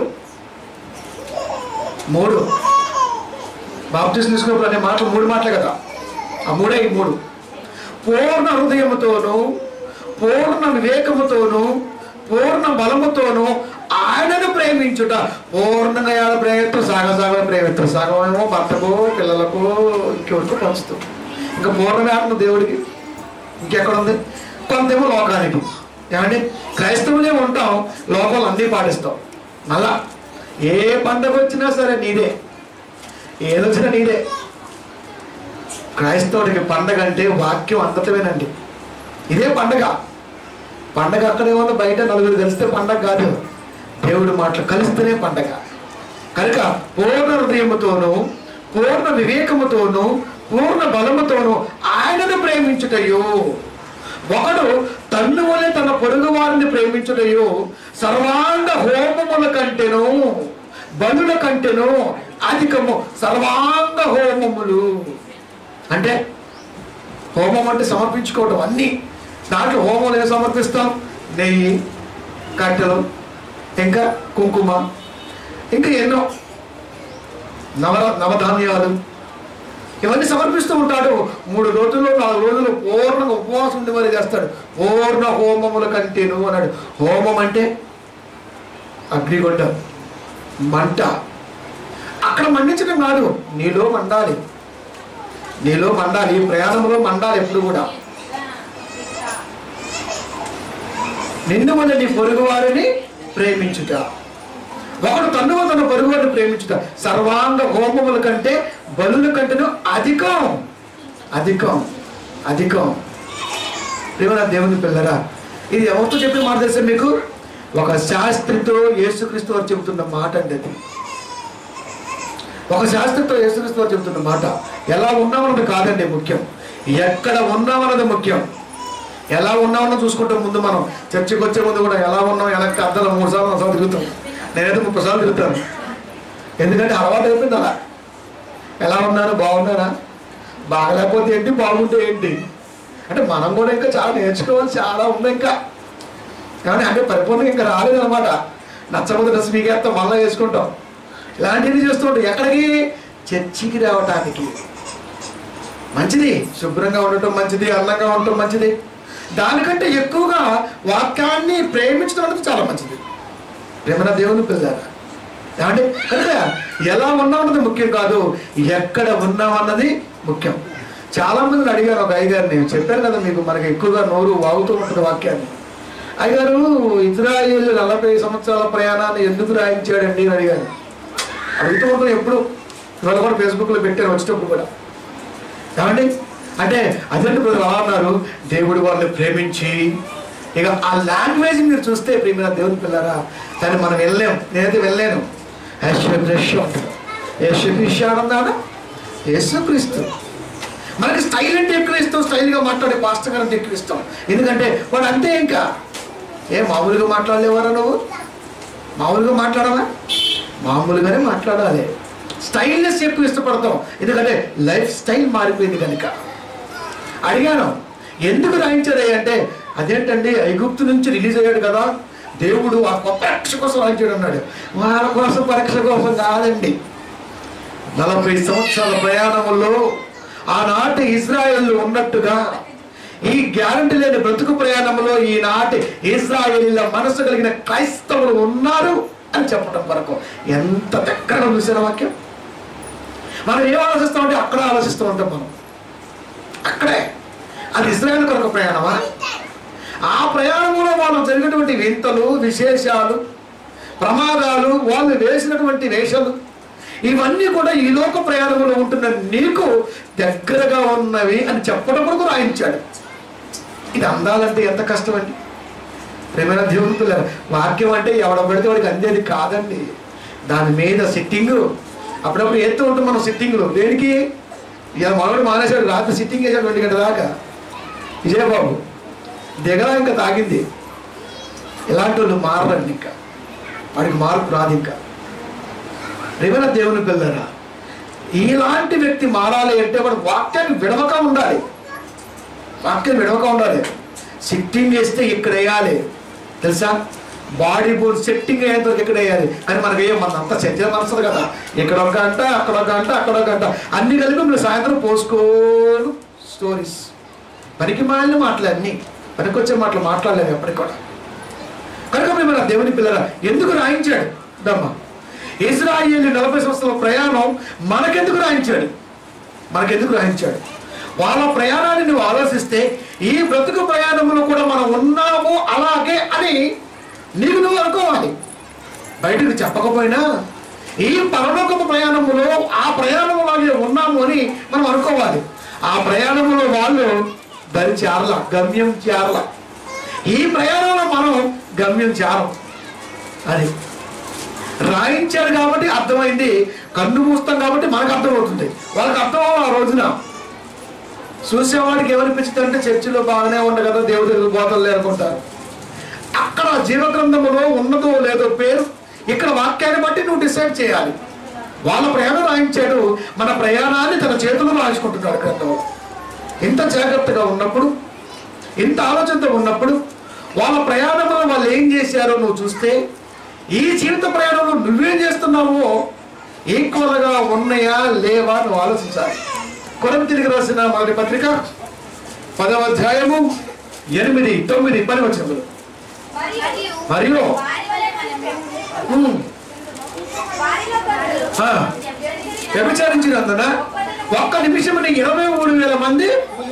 మూడు బాప్టిస్ట్ తీసుకున్నప్పుడు అనే మాటలు మూడు మాటలే కదా ఆ మూడే ఈ మూడు పూర్ణ హృదయముతోను పూర్ణ వివేకముతోను పూర్ణ బలముతోను ఆయనను ప్రేమించుట పూర్ణంగా ఏడ ప్రేమిస్తూ సగం సగం ప్రేమిస్తూ సగం ఏమో భర్తకు పిల్లలకు ఇంకెవరికి పంచుతూ ఇంకా పూర్ణమే ఆత్మ దేవుడికి ఇంకెక్కడ ఉంది కొంతేమో లోకానికి ఏమండి క్రైస్తవులే ఉంటాం లోకాలు అన్నీ పాటిస్తాం మళ్ళా ఏ పండగ వచ్చినా సరే నీదే ఏదొచ్చినా నీదే క్రైస్తవుడికి పండగ అంటే వాక్యం అంతటమేనండి ఇదే పండగ పండగ అక్కడే ఉన్న బయట నలుగురు కలిస్తే పండగ కాదు దేవుడి మాటలు కలిస్తేనే పండగ కనుక పూర్ణ హృదయముతోను పూర్ణ వివేకముతోను పూర్ణ బలముతోను ఆయనను ప్రేమించుటయు ఒకడు తన్ను వలె తన పొరుగు వారిని ప్రేమించుటయు సర్వాంగ హోమముల కంటెను బలుల కంటెను అధికము సర్వాంగ హోమములు అంటే హోమం అంటే సమర్పించుకోవడం అన్నీ దాంట్లో హోమం ఏం సమర్పిస్తాం నెయ్యి కట్టెలు ఇంకా కుంకుమ ఇంకా ఎన్నో నవ నవధాన్యాలు ఇవన్నీ సమర్పిస్తూ ఉంటాడు మూడు రోజులు నాలుగు రోజులు పూర్ణంగా ఉపవాసం ఉండి మరి చేస్తాడు పూర్ణ హోమముల కంటేను అన్నాడు హోమం అంటే అగ్నిగొండ మంట అక్కడ మండించడం కాదు నీలో మండాలి నీలో మండాలి ఈ ప్రయాణంలో మండాలి ఎప్పుడు కూడా నిన్ను వల్ల నీ పొరుగు వారిని ప్రేమించుట ఒకడు తన్ను వల్ల తన పొరుగు వారిని ప్రేమించుట సర్వాంగ హోమముల కంటే బలుల కంటేను అధికం అధికం అధికం ప్రేమ దేవుని పిల్లరా ఇది ఎవరితో చెప్పిన మాట తెలుసా మీకు ఒక శాస్త్రితో యేసుక్రీస్తు వారు చెబుతున్న మాట అండి అది ఒక శాస్త్రంతో యేసుక్రీస్తు వారు చెబుతున్న మాట ఎలా ఉన్నామన్నది కాదండి ముఖ్యం ఎక్కడ ఉన్నామన్నది ముఖ్యం ఎలా ఉన్నామన్నో చూసుకుంటాం ముందు మనం చర్చికి వచ్చే ముందు కూడా ఎలా ఉన్నాం ఎలా అర్థం మూడు సార్లు నాలుగు సార్లు తిరుగుతాం నేనైతే ముప్పై సార్లు తిరుగుతాను ఎందుకంటే అలవాటు అయిపోయింది అలా ఎలా ఉన్నాను బాగున్నానా బాగలేకపోతే ఏంటి బాగుంటే ఏంటి అంటే మనం కూడా ఇంకా చాలా నేర్చుకోవాలి చాలా ఉంది ఇంకా కానీ అంటే పరిపూర్ణంగా ఇంకా రాలేదన్నమాట నచ్చకపోతే డ్రెస్ మీకేస్తాం మళ్ళీ వేసుకుంటాం ఇలాంటివి చేస్తూ ఉంటాం ఎక్కడికి చర్చికి రావటానికి మంచిది శుభ్రంగా ఉండటం మంచిది అందంగా ఉండటం మంచిది దానికంటే ఎక్కువగా వాక్యాన్ని ప్రేమించడం అనేది చాలా మంచిది ప్రేమన దేవుని పిల్లారా ఏమంటే కనుక ఎలా ఉన్నామన్నది ముఖ్యం కాదు ఎక్కడ ఉన్నామన్నది ముఖ్యం చాలా మందిని అడిగాను ఒక అయ్యగారిని చెప్పాను కదా మీకు మనకి ఎక్కువగా నోరు వాగుతూ ఉంటుంది వాక్యాన్ని అయ్యగారు ఇజ్రాయేల్ నలభై సంవత్సరాల ప్రయాణాన్ని ఎందుకు రాయించాడండి అని అడిగాను అడుగుతూ ఉంటాను ఎప్పుడు ఇవాళ కూడా ఫేస్బుక్లో పెట్టాను వచ్చేటప్పుడు కూడా ఏమండి అంటే అదంటే ప్రజలు అలా అన్నారు దేవుడు వాళ్ళని ప్రేమించి ఇక ఆ లాంగ్వేజ్ మీరు చూస్తే ప్రేమ దేవుని పిల్లరా కానీ మనం వెళ్ళలేం నేనైతే వెళ్ళలేను యశ్వన్నాడా యేసుక్రీస్తు మనకి స్టైల్ అంటే ఎక్కువ ఇస్తాం స్టైల్గా మాట్లాడే పాస్టర్ గారు అంటే ఎక్కువ ఇస్తాం ఎందుకంటే వాడు అంతే ఇంకా ఏ మామూలుగా మాట్లాడలేవారా నువ్వు మామూలుగా మాట్లాడవా మామూలుగానే మాట్లాడాలి స్టైల్నెస్ ఎక్కువ ఇష్టపడతాం ఎందుకంటే లైఫ్ స్టైల్ మారిపోయింది కనుక అడిగాను ఎందుకు రాయించాడు అంటే అదేంటండి ఐగుప్తు నుంచి రిలీజ్ అయ్యాడు కదా దేవుడు ఆ గొప్ప రక్ష కోసం రాయించాడు అన్నాడు వాళ్ళ కోసం పరీక్ష కోసం కాదండి నలభై సంవత్సరాల ప్రయాణంలో ఆనాటి ఇజ్రాయెల్ ఉన్నట్టుగా ఈ గ్యారంటీ లేని బ్రతుకు ప్రయాణంలో ఈనాటి ఇజ్రాయేలీల మనసు కలిగిన క్రైస్తవులు ఉన్నారు అని చెప్పడం వరకు ఎంత దగ్గరగా చూసిన వాక్యం మనం ఏం ఆలోచిస్తామంటే అక్కడ ఆలోచిస్తూ ఉంటాం మనం అక్కడే అది ఇజ్రాయెల్ కొరకు ప్రయాణమా ఆ ప్రయాణంలో వాళ్ళు జరిగినటువంటి వింతలు విశేషాలు ప్రమాదాలు వాళ్ళు వేసినటువంటి వేషాలు ఇవన్నీ కూడా ఈ లోక ప్రయాణంలో ఉంటున్న నీకు దగ్గరగా ఉన్నవి అని చెప్పడం కొరకు రాయించాడు ఇది అందాలంటే ఎంత కష్టం అండి ప్రేమైన దేవుని పిల్లలు వాక్యం అంటే ఎవడ పడితే వాడికి అందేది కాదండి దాని మీద సిట్టింగ్ అప్పుడప్పుడు ఎత్తు ఉంటాం మనం సిట్టింగ్లో దేనికి ఇక మనోడు మానేశాడు రాత్రి సిట్టింగ్ వేసాడు రెండు గంటల దాకా విజయబాబు దిగలా ఇంకా తాగింది ఇలాంటి వాళ్ళు మారండి ఇంకా వాడికి మార్పు రాదు ఇంకా రేవన దేవుని పిల్లరా ఇలాంటి వ్యక్తి మారాలి అంటే వాడు వాక్యాన్ని విడవక ఉండాలి వాక్యం విడవక ఉండాలి సిట్టింగ్ వేస్తే ఇక్కడ వేయాలి తెలుసా బాడీ బోన్ సెట్టింగ్ అయ్యేంత వరకు ఇక్కడ వేయాలి కానీ మనకి ఏం మన అంతా చర్చ మనసుది కదా ఇక్కడ ఒక గంట అక్కడ ఒక గంట అక్కడ ఒక గంట అన్ని కలిపి మీరు సాయంత్రం పోసుకోను స్టోరీస్ పనికి మాలిన మాటలు అన్నీ పనికొచ్చే మాటలు మాట్లాడలేము ఎప్పటికి కూడా కనుక మేము నా దేవుని పిల్లల ఎందుకు రాయించాడు దమ్మ ఇజ్రాయేల్ నలభై సంవత్సరాల ప్రయాణం మనకెందుకు రాయించాడు మనకెందుకు రాయించాడు వాళ్ళ ప్రయాణాన్ని నువ్వు ఆలోచిస్తే ఈ బ్రతుకు ప్రయాణంలో కూడా మనం ఉన్నాము అలాగే అని నీకు నువ్వు అనుకోవాలి బయటకు చెప్పకపోయినా ఈ పరలోకపు ప్రయాణములో ఆ ప్రయాణంలాగే ఉన్నాము అని మనం అనుకోవాలి ఆ ప్రయాణంలో వాళ్ళు దరి చేరల గమ్యం చేరల ఈ ప్రయాణంలో మనం గమ్యం చేరం అది రాయించాడు కాబట్టి అర్థమైంది కన్ను మూస్తాం కాబట్టి మనకు అర్థమవుతుంది వాళ్ళకి అర్థం అవ్వాలి ఆ రోజున చూసేవాడికి ఏమనిపించింది అంటే చర్చిలో బాగానే ఉంది కదా దేవుడి బోధలు లేనుకుంటారు అక్కడ జీవగ్రంథములో ఉన్నదో లేదో పేరు ఇక్కడ వాక్యాన్ని బట్టి నువ్వు డిసైడ్ చేయాలి వాళ్ళ ప్రయాణం రాయించాడు మన ప్రయాణాన్ని తన చేతుల్లో రాయించుకుంటున్నాడు గ్రంథం ఇంత జాగ్రత్తగా ఉన్నప్పుడు ఇంత ఆలోచనతో ఉన్నప్పుడు వాళ్ళ ప్రయాణంలో వాళ్ళు ఏం చేశారో నువ్వు చూస్తే ఈ జీవిత ప్రయాణంలో నువ్వేం చేస్తున్నావో ఈక్వల్గా ఉన్నాయా లేవా నువ్వు ఆలోచించాలి కొరం తిరిగి రాసిన మొదటి పత్రిక పదవ అధ్యాయము ఎనిమిది తొమ్మిది పని వచ్చినప్పుడు మరియు మరియు వారి వలె మనము ఉమ్, వారిలో కొందరు ఆ, వ్యభిచారించినందున ఒక్క నిమిషముని ఇరవై మూడు వేల మంది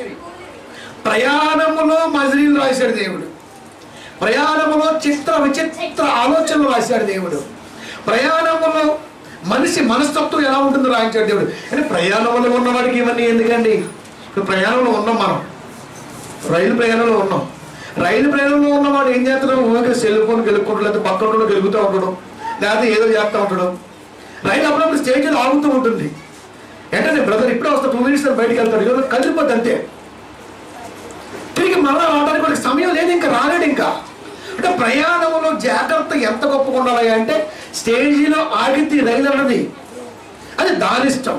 ప్రయాణములో మజిలీలు రాశాడు దేవుడు ప్రయాణములో చిత్ర విచిత్ర ఆలోచనలు రాశాడు దేవుడు ప్రయాణములో మనిషి మనస్తత్వం ఎలా ఉంటుందో రాయించాడు దేవుడు అంటే ప్రయాణంలో ఉన్నవాడికి ఇవన్నీ ఎందుకండి ఇప్పుడు ప్రయాణంలో ఉన్నాం మనం రైలు ప్రయాణంలో ఉన్నాం రైలు ప్రయాణంలో ఉన్నవాడు ఏం చేస్తున్నాడు ఊరికే సెల్ ఫోన్ గెలుక్కుంటాడు లేకపోతే పక్కన గెలుగుతూ ఉండడం లేకపోతే ఏదో చేస్తూ ఉండడం రైలు అప్పుడప్పుడు స్టేజ్లో ఆగుతూ ఉంటుంది ఏంటంటే బ్రదర్ ఇప్పుడే వస్తా టూ మినిట్స్ బయటికి వెళ్తాడు ఏదో కదిలిపోద్ది అంతే తిరిగి మళ్ళా రావడానికి వాడికి సమయం లేదు ఇంకా రాలేడు ఇంకా అంటే ప్రయాణంలో జాగ్రత్త ఎంత గొప్పగా ఉండాలి అంటే స్టేజీలో ఆగిద్ది రైలు అన్నది అది దాని ఇష్టం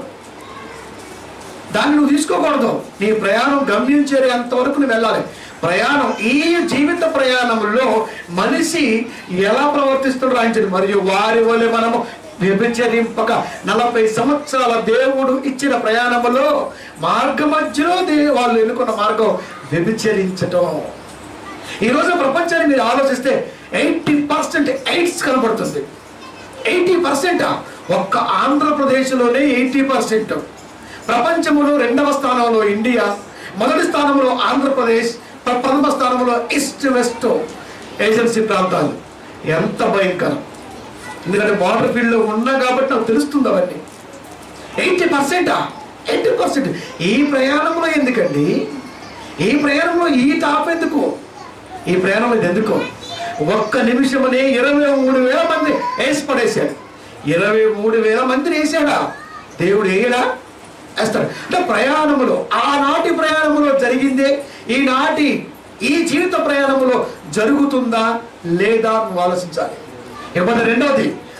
దాన్ని నువ్వు తీసుకోకూడదు నీ ప్రయాణం గమ్యం చేరేంత వరకు నువ్వు వెళ్ళాలి ప్రయాణం ఈ జీవిత ప్రయాణంలో మనిషి ఎలా ప్రవర్తిస్తున్నాడు రాయించడు మరియు వారి వలె మనము వ్యభిచరింపక నలభై సంవత్సరాల దేవుడు ఇచ్చిన ప్రయాణములో మార్గ మధ్యలో దే- వాళ్ళు ఎన్నుకున్న మార్గం వ్యభిచరించటం ఈ రోజు ప్రపంచాన్ని మీరు ఆలోచిస్తే ఎయిటీ పర్సెంట్ ఎయిడ్స్ కనబడుతుంది ఎయిటీ పర్సెంట్ ఒక్క ఆంధ్రప్రదేశ్లోనే ఎయిటీ పర్సెంట్ ప్రపంచంలో రెండవ స్థానంలో ఇండియా మొదటి స్థానంలో ఆంధ్రప్రదేశ్ ప్ర- ప్రథమ స్థానంలో ఈస్ట్ వెస్ట్ ఏజెన్సీ ప్రాంతాలు ఎంత భయంకరం ఎందుకంటే బార్డర్ ఫీల్డ్లో ఉన్నా కాబట్టి నాకు తెలుస్తుంది అవన్నీ ఎయిటీ పర్సెంటా ఎయిటీ పర్సెంట్ ఈ ప్రయాణంలో ఎందుకండి ఈ ప్రయాణంలో ఈ టాప్ ఎందుకు ఈ ప్రయాణంలో ఇది ఎందుకు ఒక్క నిమిషమనే ఇరవై మూడు వేల మంది వేసి పడేశాడు ఇరవై మూడు వేల మందిని వేసాడా దేవుడు వేయడా వేస్తాడు అంటే ప్రయాణములో ఆనాటి ప్రయాణములో జరిగిందే ఈనాటి ఈ జీవిత ప్రయాణములో జరుగుతుందా లేదా నువ్వు ఆలోచించాలి ఇకపోతే రెండవది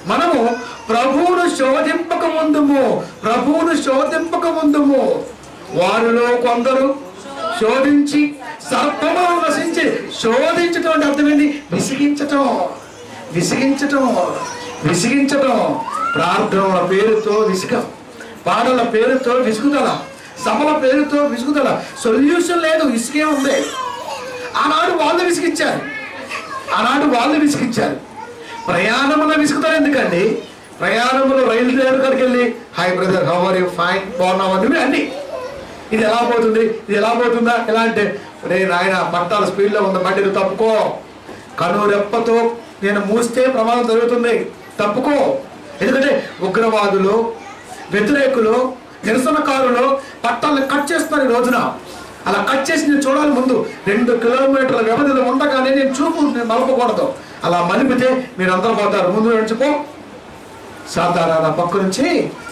మనము ప్రభువును శోధింపక ముందుము ప్రభువును శోధింపక ముందుము వారిలో కొందరు శోధించి సర్పము వసించి శోధించటం అంటే అర్థమైంది విసిగించటం విసిగించటం విసిగించటం ప్రార్థనల పేరుతో విసుగం పాటల పేరుతో విసుగుదల సభల పేరుతో విసుగుదల సొల్యూషన్ లేదు విసిగే ఉంది ఆనాడు వాళ్ళు విసిగించారు ఆనాడు వాళ్ళు విసిగించారు ప్రయాణంలో విసుగుతారు ఎందుకండి ప్రయాణంలో రైలు డ్రైవర్ గారికి వెళ్ళి hi brother how are you fine బాగున్నావు అని అన్ని ఇది ఎలా పోతుంది ఇది ఎలా పోతుందా ఎలా అంటే రే నాయన పట్టాల స్పీడ్లో ఉంది బండి నువ్వు తప్పుకో కను రెప్పతో నేను మూస్తే ప్రమాదం జరుగుతుంది తప్పుకో ఎందుకంటే ఉగ్రవాదులు వ్యతిరేకులు నిరసనకారులు పట్టాలను కట్ చేస్తున్నారు ఈ రోజున అలా కట్ చేసి నేను చూడాలి ముందు రెండు కిలోమీటర్ల వ్యవధిలో ఉండగానే నేను చూపు నేను మలపకూడదు అలా మలిపితే మీరు అందరూ పోతారు ముందు నడిచిపో సాధారణ పక్క నుంచి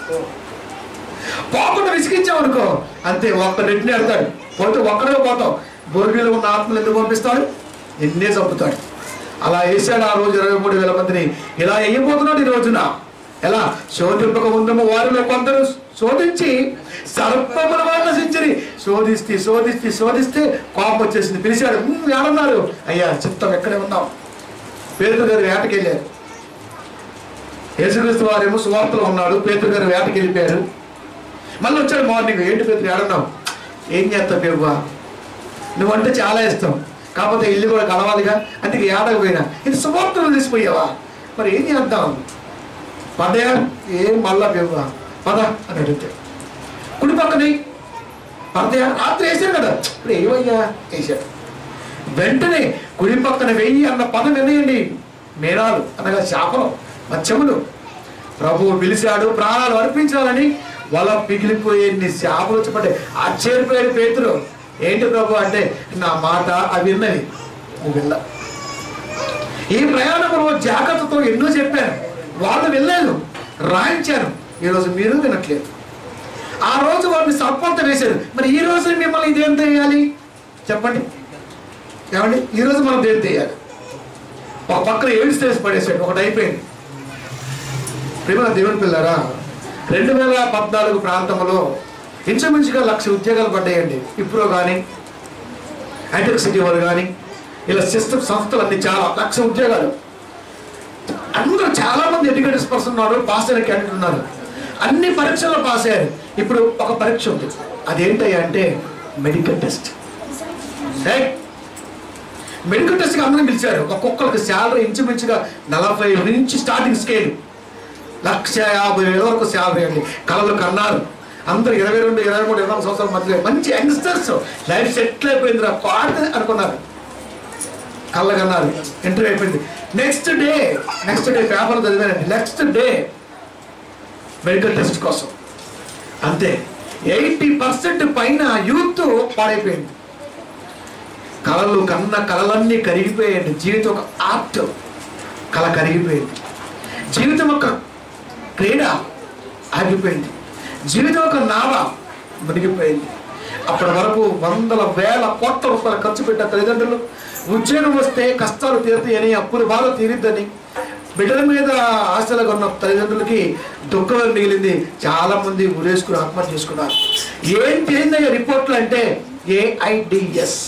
పోకుండా విసిగించామనుకో అంతే ఒక్క రెడ్డిని అడతాడు పోతే ఒక్కడే పోతాం బోర్గీలో ఉన్న ఆత్మలు ఎందుకు పంపిస్తాడు ఎన్నే చంపుతాడు అలా వేసాడు ఆ రోజు ఇరవై మూడు వేల మందిని ఇలా వేయబోతున్నాడు ఈ రోజున ఎలా శోధింపక ముందము వారిలో కొందరు శోధించి సర్పముల వల్ల సించరి శోధిస్తే శోధిస్తే శోధిస్తే కోపం వచ్చేసింది పిలిచాడు "ఉమ్, ఏడన్నారు అయ్యా చిత్తం ఎక్కడే ఉన్నాం పేరు గారు వేటకెళ్ళారు యేసుక్రీస్తు వారేమో సువార్తలో ఉన్నాడు పేతురు గారు వేటకి వెళ్ళిపోయారు మళ్ళీ వచ్చాడు మార్నింగ్ ఏంటి పేతురు ఏడన్నావు ఏం చేస్తావు పేరువా నువ్వంటే చాలా ఇష్టం కాకపోతే ఇల్లు కూడా కలవాలిగా అందుకే ఏడకపోయినా ఇది సువార్తలు తీసిపోయావా మరి ఏం చేద్దాం పదయా ఏం మళ్ళా పేరువా పద అని అడిగితే కుడి పక్కనే పడతాయా రాత్రి వేసారు కదా ఇప్పుడు ఏమయ్యా వేసాడు వెంటనే కుడి పక్కన వెయ్యి అన్న పదం వినేయండి మేనాలు అనగా శాపం మత్స్యములు ప్రభువు పిలిచాడు ప్రాణాలు అర్పించాలని వల పిగిలిపోయేన్ని శాపలు వచ్చి ఆశ్చర్యపోయాడు పేతురు ఏంటి ప్రభు అంటే నా మాట అవి విన్నవి నువ్వు విన్నా ఈ ప్రయాణంలో జాగ్రత్తతో ఎన్నో చెప్పాను వాళ్ళు వెళ్ళాను రాయించాను ఈరోజు మీరు వినట్లేదు ఆ రోజు వారిని సర్పంత వేశారు మరి ఈ రోజు మిమ్మల్ని ఇదేం చేయాలి చెప్పండి ఏమండి ఈ రోజు మనం దేని చేయాలి ఒక పక్కన ఏడు స్టేజ్ పడేసాడు ఒకటి అయిపోయింది ప్రేమ దేవుని పిల్లరా రెండు వేల పద్నాలుగు ప్రాంతంలో ఇంచుమించుగా లక్ష ఉద్యోగాలు పడ్డాయండి ఇప్పుడు కానీ హైటెక్ సిటీ వారు కానీ ఇలా సిస్టమ్ సంస్థలు అన్ని చాలా లక్ష ఉద్యోగాలు అందరూ చాలా మంది ఎడ్యుకేటెడ్ పర్సన్ ఉన్నారు పాస్ అయిన క్యాండిడేట్ ఉన్నారు అన్ని పరీక్షల్లో పాస్ అయ్యారు ఇప్పుడు ఒక పరీక్ష ఉంది అదేంటయ్యా అంటే మెడికల్ టెస్ట్ రైట్ మెడికల్ టెస్ట్కి అందరిని పిలిచారు ఒక్కొక్కరికి శాలరీ ఇంచుమించుగా నలభై నుంచి స్టార్టింగ్ స్కేల్ లక్ష యాభై వేల వరకు శాలరీ అండి కళలు కన్నారు అందరు ఇరవై రెండు ఇరవై మూడు ఇరవై నాలుగు సంవత్సరాల మధ్య మంచి యంగ్స్టర్స్ లైఫ్ సెటిల్ అయిపోయింది రా పాట అనుకున్నారు కళ్ళ కన్నారు ఇంటర్వ్యూ అయిపోయింది next day next day paper చదివానండి నెక్స్ట్ డే మెడికల్ టెస్ట్ కోసం అంతే ఎయిటీ పర్సెంట్ పైన యూత్ పాడైపోయింది కళలు కన్న కళలన్నీ కరిగిపోయాయండి జీవితం ఒక ఆర్ట్ కళ కరిగిపోయింది జీవితం ఒక క్రీడ ఆగిపోయింది జీవితం ఒక నావ మునిగిపోయింది అప్పటి వరకు వందల వేల కోట్ల రూపాయలు ఖర్చు పెట్టిన తల్లిదండ్రులు ఉద్యోగం వస్తే కష్టాలు తీరుతాయని అప్పులు బాధ తీరిద్దని బిడ్డల మీద ఆశలుగా ఉన్న తల్లిదండ్రులకి దుఃఖం మిగిలింది చాలా మంది ఉరేసుకుని ఆత్మహత్య చేసుకున్నారు ఏం తేలిందయ్యా రిపోర్ట్లు అంటే ఏఐడిఎస్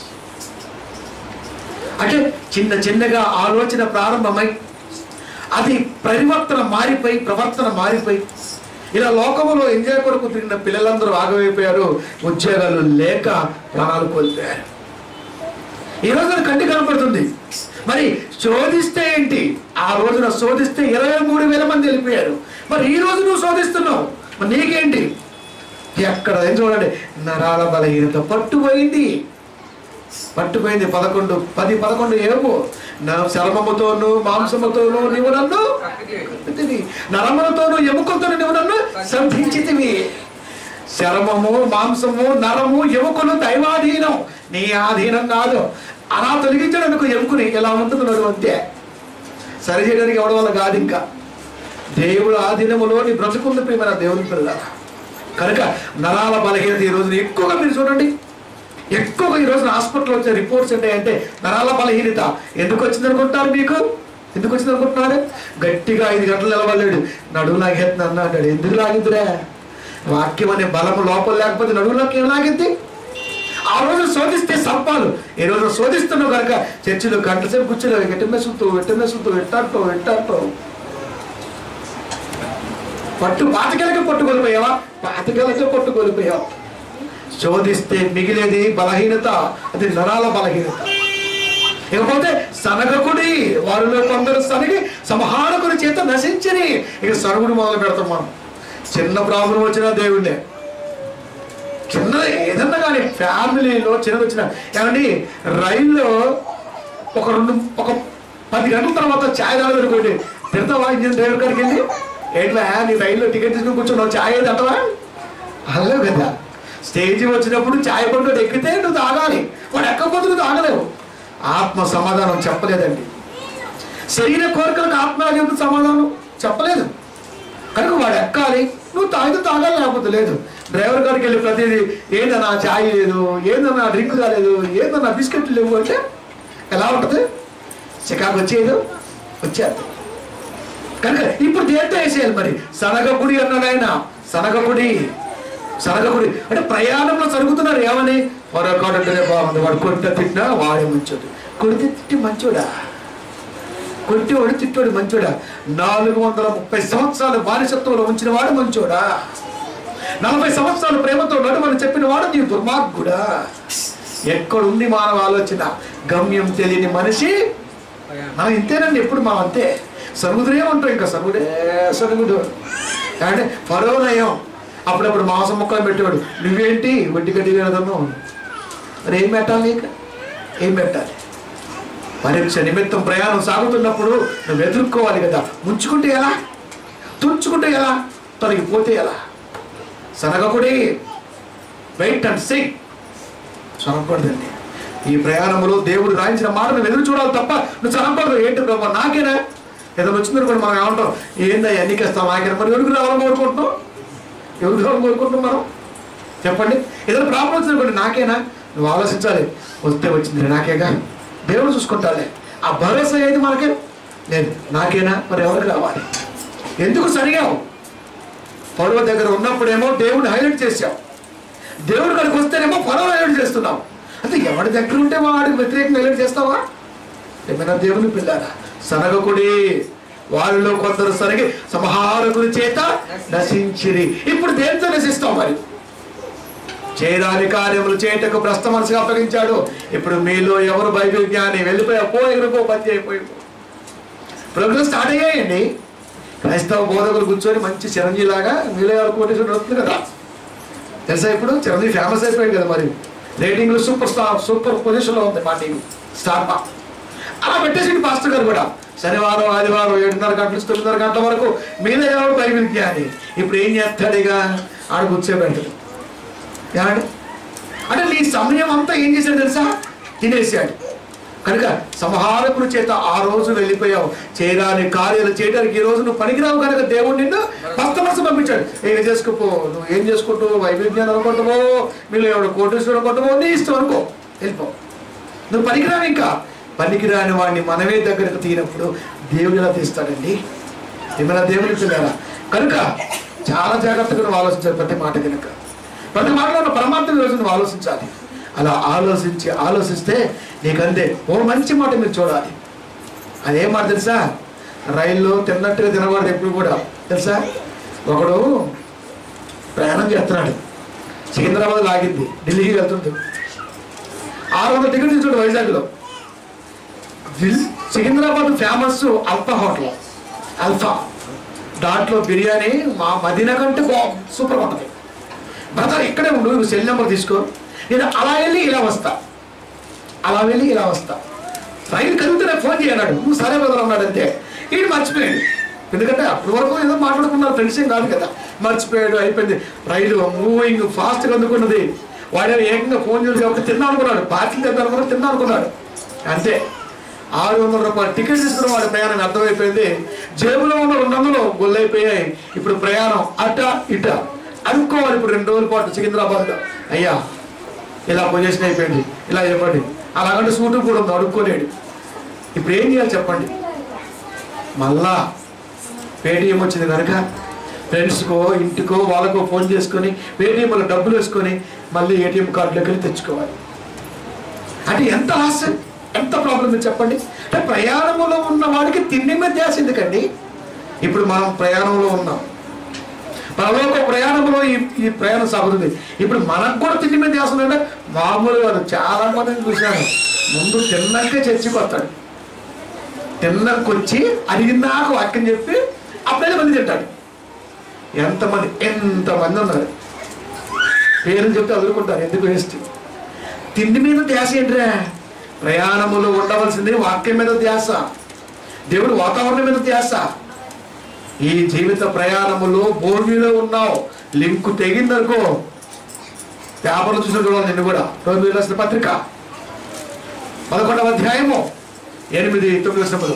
అంటే చిన్న చిన్నగా ఆలోచన ప్రారంభమై అది పరివర్తన మారిపోయి ప్రవర్తన మారిపోయి ఇలా లోకంలో ఎంజాయ్ కొరకు తిరిగిన పిల్లలందరూ ఆగమైపోయారు ఉద్యోగాలు లేక ప్రాణాలు కోల్పోయారు ఈ రోజున కంటి కనపడుతుంది మరి శోధిస్తే ఏంటి ఆ రోజున శోధిస్తే ఇరవై మూడు వేల మంది వెళ్ళిపోయారు మరి ఈ రోజు నువ్వు శోధిస్తున్నావు మరి నీకేంటి ఎక్కడ ఏం చూడండి నరాల బలహీనత పట్టుపోయింది పట్టుపోయింది పదకొండు పది పదకొండు ఏమో నా చర్మముతోను మాంసముతోను నీవు నన్ను కప్పితివి. నరములతోను ఎముకలతోను నీవు నన్ను సంధించితివి చర్మము మాంసము నరము ఎముకలు దైవాధీనం నీ ఆధీనం కాదు అలా తొలగించడానికి ఎముకని ఎలా ఉంటున్నాడు అంతే సరి చేయడానికి ఎవడం వల్ల కాదు ఇంకా దేవుడు ఆధీనములో నీ బ్రతుకుంది ప్రేమ దేవుని పిల్ల కనుక నరాల బలహీనత ఈ రోజున ఎక్కువగా మీరు చూడండి ఎక్కువగా ఈ రోజున హాస్పిటల్ వచ్చే రిపోర్ట్స్ ఏంటంటే నరాల బలహీనత ఎందుకు వచ్చింది అనుకుంటారు మీకు ఎందుకు వచ్చింది అనుకుంటున్నారు గట్టిగా ఐదు గంటలు నిలబడలేడు నడువు లాగేస్తుంది అన్న అంటాడు ఎందుకు లాగిద్దిరా వాక్యం అనే బలము లోపల లేకపోతే నడువులోకి ఏం లాగిద్ది ఆ రోజు శోధిస్తే సర్పాలు ఈ రోజు శోధిస్తున్నావు కనుక చర్చిలో గంట సేపు కూర్చోలేవు ఎట్ట మెసులుతావు ఎట్ట మెసులుతావు ఎట్టాడతావు ఎట్టాడతావు పట్టు పాతకెలకే పట్టుకొలిపోయావా పాతకెలకే పట్టుకొలిపోయావా శోధిస్తే మిగిలేది బలహీనత అది నరాల బలహీనత ఇకపోతే సనగకుడి వారిలో కొందరు సనగి సంహారకుని చేత నశించని ఇక సరుగుడు మొదలు పెడతాం మనం చిన్న ప్రాబ్లం వచ్చినా దేవుడే చిన్న ఏదన్నా కానీ ఫ్యామిలీలో చిన్నది వచ్చిన ఏమండి రైల్లో ఒక రెండు ఒక పది గంటల తర్వాత ఛాయ్ తాగదు అనుకోండి తిడతావా ఇంజిన్ డ్రైవర్ కాడికి వెళ్ళి ఏంట్లా నీ రైల్లో టికెట్ తీసుకుని కూర్చున్నావు ఛాయ్ ఏది అంటవా అలా కదా స్టేజ్ వచ్చినప్పుడు ఛాయ్ పండు ఎక్కితే నువ్వు తాగాలి వాడు ఎక్కకపోతే నువ్వు తాగలేవు ఆత్మ సమాధానం చెప్పలేదండి శరీర కోరికలకు ఆత్మ చెప్పిన సమాధానం చెప్పలేదు కనుక వాడు ఎక్కాలి నువ్వు తాగితే తాగాలి లేకపోతే లేదు డ్రైవర్ గారికి వెళ్ళి ప్రతిదీ ఏందన్నా ఛాయ్ లేదు ఏందన్నా డ్రింక్ కాలేదు ఏందన్నా బిస్కెట్లు లేవు అంటే ఎలా ఉంటుంది చికాకు వచ్చేది వచ్చేది కనుక ఇప్పుడు దేంతో వేసేయాలి మరి సనగకుడి అన్నాడు ఆయన సనగకుడి సనగకుడి అంటే ప్రయాణంలో జరుగుతున్నారు ఏమని పొరపాటు అంటేనే బాగుంది వాడు కొట్ట తిట్టినా వాడే మంచోడు కొడితే తిట్టి మంచోడా కొట్టేవాడు తిట్టోడు మంచోడా నాలుగు వందల ముప్పై సంవత్సరాలు బానిసత్వంలో ఉంచిన వాడు మంచోడా నలభై సంవత్సరాలు ప్రేమతో నడుమని చెప్పిన వాడు నీ దుర్మార్గుడా ఎక్కడుంది మానవ ఆలోచన గమ్యం తెలియని మనిషి మనం ఇంతేనండి ఎప్పుడు మనం అంతే సరుగుదురే ఉంటాం ఇంకా సరుగుడే సరుగుడు అంటే పరోనయం అప్పుడప్పుడు మాంసం ముక్కలు పెట్టేవాడు నువ్వేంటి వడ్డీ గడ్డి వేదన్నావు మరి ఏం పెట్టాలి నీకు ఏం పెట్టాలి పరీక్ష నిమిత్తం ప్రయాణం సాగుతున్నప్పుడు నువ్వు ఎదుర్కోవాలి కదా ముంచుకుంటే ఎలా తుంచుకుంటే ఎలా తొలగిపోతే ఎలా సనగకుడి వెయిట్ అండ్ సీ చనకూడదండి ఈ ప్రయాణంలో దేవుడు రాయించిన మాట నువ్వు ఎదురు చూడాలి తప్ప నువ్వు చనకూడదు ఏంటి ప్రభావ నాకేనా ఏదో వచ్చింది కూడా మనం ఏమంటాం ఏందా ఎన్నికేస్తాం నాకేనా మరి ఎవరికి రావాలని కోరుకుంటున్నాం ఎవరికి రావాలని కోరుకుంటున్నాం మనం చెప్పండి ఏదైనా ప్రాబ్లం వచ్చింది అనుకోండి నాకేనా నువ్వు ఆలోచించాలి వస్తే వచ్చింది నాకేగా దేవుడు చూసుకుంటాలే ఆ భరోసా ఏది మనకి లేదు నాకేనా మరి ఎవరికి రావాలి ఎందుకు సరిగావు పడవ దగ్గర ఉన్నప్పుడేమో దేవుడు హైలైట్ చేశావు దేవుడు కడికి వస్తేనేమో పడవ హైలైట్ చేస్తున్నావు అంటే ఎవరి దగ్గర ఉంటే వాడికి వ్యతిరేకంగా హైలైట్ చేస్తావా ఏమైనా దేవుని పిల్లారా సనగకుడి వారిలో కొందరు సరిగి సంహారకుని చేత నశించిరి ఇప్పుడు దేనితో నశిస్తాం మరి చేయరాని కార్యములు చేయటకు భ్రష్ట మనసుగా అప్పగించాడు ఇప్పుడు మీలో ఎవరు బైబిల్ జ్ఞాని వెళ్ళిపోయా పో ఎగురుకో పని అయిపోయి ప్రోగ్రామ్ స్టార్ట్ అయ్యాయండి క్రైస్తవ బోధకులు కూర్చొని మంచి చిరంజీవి లాగా మీలో ఎవరు కోటేశ్వరుడు వస్తుంది కదా తెలుసా ఇప్పుడు చిరంజీవి ఫేమస్ అయిపోయాడు కదా మరి రేటింగ్లు సూపర్ స్టార్ సూపర్ పొజిషన్లో ఉంది మా టీం స్టార్ మా అలా పెట్టేసింది పాస్టర్ గారు కూడా శనివారం ఆదివారం ఏడున్నర గంటల నుంచి తొమ్మిదిన్నర గంటల వరకు మీద ఎవరు బైబిల్ జ్ఞాని ఇప్పుడు ఏం చేస్తాడు ఇక ఆడ కూర్చోబెట్టడు ఏమండి అంటే నీ సమయం అంతా ఏం చేశాడు తెలుసా తినేసాడు కనుక సంహారకుని చేత ఆ రోజు వెళ్ళిపోయావు చేయరాని కార్యాలు చేయడానికి ఈ రోజు నువ్వు పనికిరావు కనుక దేవుడు నిన్ను భక్త మనసు పంపించాడు ఏం చేసుకుపో నువ్వు ఏం చేసుకుంటావు వైవిధ్యాన్ని అనుకుంటావో మీరు ఎవడు కోటేశ్వరం అనుకుంటావో నీ ఇష్టం అనుకో వెళ్ళిపో నువ్వు పనికిరావు ఇంకా పనికిరాని వాడిని మనమే దగ్గరకు తీనప్పుడు దేవుడు ఎలా తీస్తాడండి ఏమైనా దేవుని పిల్లరా కనుక చాలా జాగ్రత్తగా నువ్వు ఆలోచించాలి ప్రతి మాట కనుక ప్రతి మాటలో ఉన్న పరమార్థం రోజు నువ్వు ఆలోచించాలి అలా ఆలోచించి ఆలోచిస్తే నీకంతే ఓ మంచి మాట మీరు చూడాలి అదేం మాట తెలుసా రైల్లో తిన్నట్టుగా తినకూడదు ఎప్పుడు కూడా తెలుసా ఒకడు ప్రయాణం చేస్తున్నాడు సికింద్రాబాద్ లాగింది ఢిల్లీకి వెళ్తుంది ఆరు వందల టికెట్ తీసుకుంటాడు వైజాగ్లో దిల్- Secunderabad famous alpha hotel alpha దాంట్లో బిర్యానీ మా మదీనా కంటే బా సూపర్ ఉంటుంది బ్రదర్ ఇక్కడే ఉండు నువ్వు సెల్ నెంబర్ తీసుకో నేను అలా వెళ్ళి ఇలా వస్తా అలా వెళ్ళి ఇలా వస్తా రైలు కదిలితే నాకు ఫోన్ చేయన్నాడు నువ్వు సరే బ్రదర్ అన్నాడు అంతే ఈడు మర్చిపోయాడు ఎందుకంటే అప్పటి వరకు ఏదో మాట్లాడుకున్నారు ఫ్రెండ్స్ ఏం కాదు కదా మర్చిపోయాడు అయిపోయింది రైలు మూవింగ్ ఫాస్ట్గా అందుకున్నది వాడే ఏకంగా ఫోన్ చేసి కాబట్టి తిన్నా అనుకున్నాడు పార్కింగ్ చేద్దాం అనుకున్నాడు తిన్నా అనుకున్నాడు అంతే ఆరు వందల రూపాయలు టికెట్ తీసుకున్న వాడి ప్రయాణం అర్థమైపోయింది జేబులో ఉన్న రెండు వందలు గొల్లైపోయాయి ఇప్పుడు ప్రయాణం అట ఇట అనుకోవాలి ఇప్పుడు రెండు రోజుల పాటు సికింద్రాబాద్లో అయ్యా ఇలా పొజిషన్ అయిపోయింది ఇలా చెప్పండి అలాగంటే సూటు కూడా ఉంది అడుక్కోలేడు ఇప్పుడు ఏం చేయాలి చెప్పండి మళ్ళా పేటిఎం వచ్చింది కనుక ఫ్రెండ్స్కో ఇంటికో వాళ్ళకో ఫోన్ చేసుకొని పేటిఎంలో డబ్బులు వేసుకొని మళ్ళీ ఏటీఎం కార్డులోకి వెళ్ళి తెచ్చుకోవాలి అంటే ఎంత ఆశ ఎంత ప్రాబ్లం ఉంది చెప్పండి అంటే ప్రయాణంలో ఉన్న వాడికి తిండి మీద ధ్యాస ఎందుకండి ఇప్పుడు మనం ప్రయాణంలో ఉన్నాం పరలోక ప్రయాణంలో ఈ ఈ ప్రయాణం సాగుతుంది ఇప్పుడు మనకు కూడా తిండి మీద ధ్యాస ఉందంటే మామూలు కాదు చాలా మందిని చూశాను ముందు తిన్నాకే చర్చికి వస్తాడు తిన్నాకొచ్చి అడిగినాక వాక్యం చెప్పి అప్పుడే మంది తింటాడు ఎంతమంది ఎంతమంది ఉన్నారు పేర్లు చెప్తే వదులుకుంటారు ఎందుకు వేస్ట్ తిండి మీద ధ్యాస ఏంట్రా ప్రయాణములో ఉండవలసింది వాక్యం మీద ధ్యాస దేవుడు వాతావరణం మీద ధ్యాస ఈ జీవిత ప్రయాణములో భూమిలో ఉన్నావు లింకు తెగిందనుకో పేపర్లు చూసిన చూడాలి నిన్ను కూడా రోజు రాసిన పత్రిక పదకొండవ అధ్యాయము ఎనిమిది తొమ్మిది వస్తున్నప్పుడు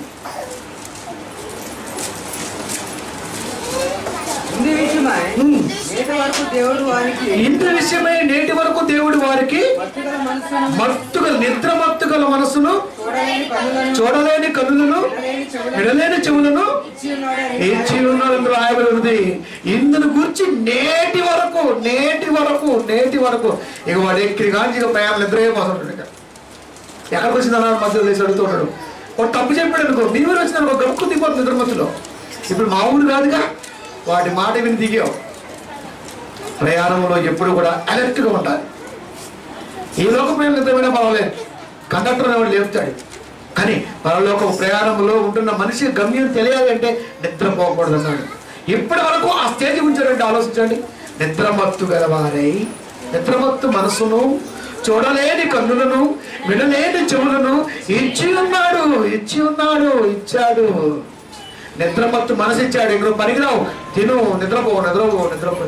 ఇందు విషయమై నేటి వరకు దేవుడు వారికి ఇంత విషయమై నేటి వరకు దేవుడు వారికి భక్తుల మనసును మత్తుగల నిద్ర మత్తుగల మనసును చూడలేని కన్నులను చూడలేని కన్నులను వినలేని చెవులను విడలేని చెవులను ఇచ్చి ఉన్నాడని ఇచ్చి ఉన్నాడు రాయబడి ఉంది ఇందును గురించి నేటి వరకు నేటి వరకు నేటి వరకు ఇక వాడు ఎక్కి కానీ ఇక ప్రయాణం నిద్రపోతుంటాడు ఇక ఎక్కడికి వచ్చింది అన్నాడు మధ్యలో లేచి అడుగుతున్నాడు వాడు తప్పు చెప్పాడు అనుకో నీ ఊరు వచ్చిన అనుకో గమ్ముకు దిగిపోతుంది నిద్ర మధ్యలో ఇప్పుడు మా ఊరు కాదుగా వాటి మాట విని దిగావు ప్రయాణంలో ఎప్పుడు కూడా అలర్ట్గా ఉండాలి ఈ లోకమైన నిద్రమైనా పర్వాలేదు కండక్టర్ వాడు లేపుతాడు కానీ పరలోక ప్రయాణంలో ఉంటున్న మనిషి గమ్యం తెలియాలంటే నిద్రపోకూడదు అన్నాడు ఇప్పటి వరకు ఆ స్టేజ్ ఉంచారంటే ఆలోచించండి నిద్రమత్తు గలవారై నిద్రమత్తు మనసును చూడలేని కన్నులను వినలేని చెవులను ఇచ్చి ఉన్నాడు ఇచ్చి ఉన్నాడు ఇచ్చాడు నిద్రమత్తు మనసు ఇచ్చాడు ఇక్కడ పనికిరావు తిను నిద్రపో నిద్రపో నిద్రపో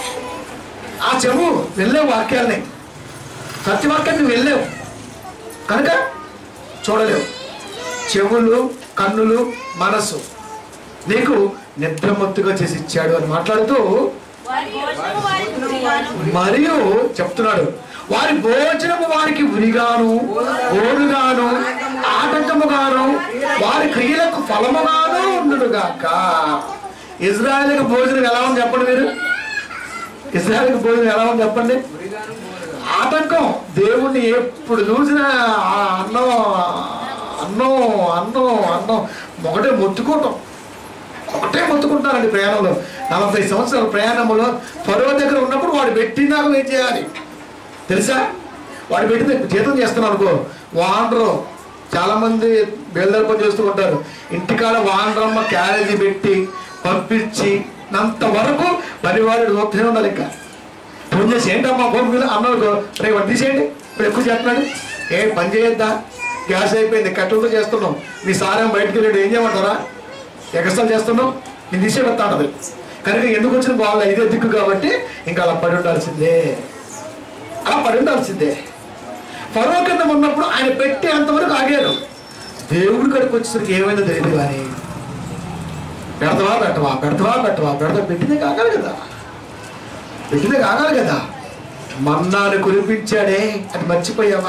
ఆ చెవు వెళ్ళే వాక్యాలని సత్యవాక్యాన్ని వెళ్ళలేవు కనుక చూడలేవు చెవులు కన్నులు మనస్సు నీకు నిద్రమత్తుగా చేసి ఇచ్చాడు అని మాట్లాడుతూ వారి భోజనము వారికి ఉరిగాను మరియు చెప్తున్నాడు వారి భోజనము వారికి ఉరిగాను ఓడుగాను ఆటంకముగాను వారి క్రియలకు ఫలముగాను ఉండుగాక ఇజ్రాయెల్కి భోజనం ఎలా ఉంది చెప్పండి మీరు ఇజ్రాయెల్కి భోజనం ఎలా ఉంది చెప్పండి ఆటంకం దేవుణ్ణి ఎప్పుడు చూసినా ఆ అన్నం అన్నం అన్నం అన్నం ఒకటే మొత్తుకోవటం ఒకటే మొత్తుకుంటారండి ప్రయాణంలో నలభై సంవత్సరాల ప్రయాణంలో పరువ దగ్గర ఉన్నప్పుడు వాడు పెట్టినాక వెయిట్ చేయాలి తెలుసా వాడు పెట్టిన జీతం చేస్తున్నాను అనుకో వానరు చాలా మంది బేల్దారి పని చేస్తూ ఉంటారు ఇంటికాడ వానరమ్మ క్యారేజీ పెట్టి పంపించి అంత వరకు పనివాడు చూస్తూనే ఉండాలి ఇంకా ఫోన్ చేసి ఏంటమ్మా ఫోన్ మీద అన్నాడు రేపు వాడు తీసేయండి ఇప్పుడు ఎక్కువ చేస్తున్నాడు ఏ పని చేయొద్దా గ్యాస్ అయిపోయింది కట్టెలతో చేస్తున్నాం మీ సారేం బయటకు వెళ్ళాడు ఏం చేయమంటారా ఎగస్టాల్ చేస్తున్నాం నేను తీసేయబడతా ఉంటది కనుక ఎందుకు వచ్చిన బాగా ఇదే దిక్కు కాబట్టి ఇంకా అలా పడి ఉండాల్సిందే అలా పడి ఉండాల్సిందే పర్వ కింద ఉన్నప్పుడు ఆయన పెట్టి అంతవరకు ఆగారు దేవుడి కడికి వచ్చేసరికి ఏమైందో తెలియదు కానీ పెడతావా పెట్టవా పెడతావా పెట్టవా పెడతా పెట్టిందే కాగాలి కదా పెట్టిందే కాగాలి కదా మన్నాను కురిపించాడే అది మర్చిపోయావా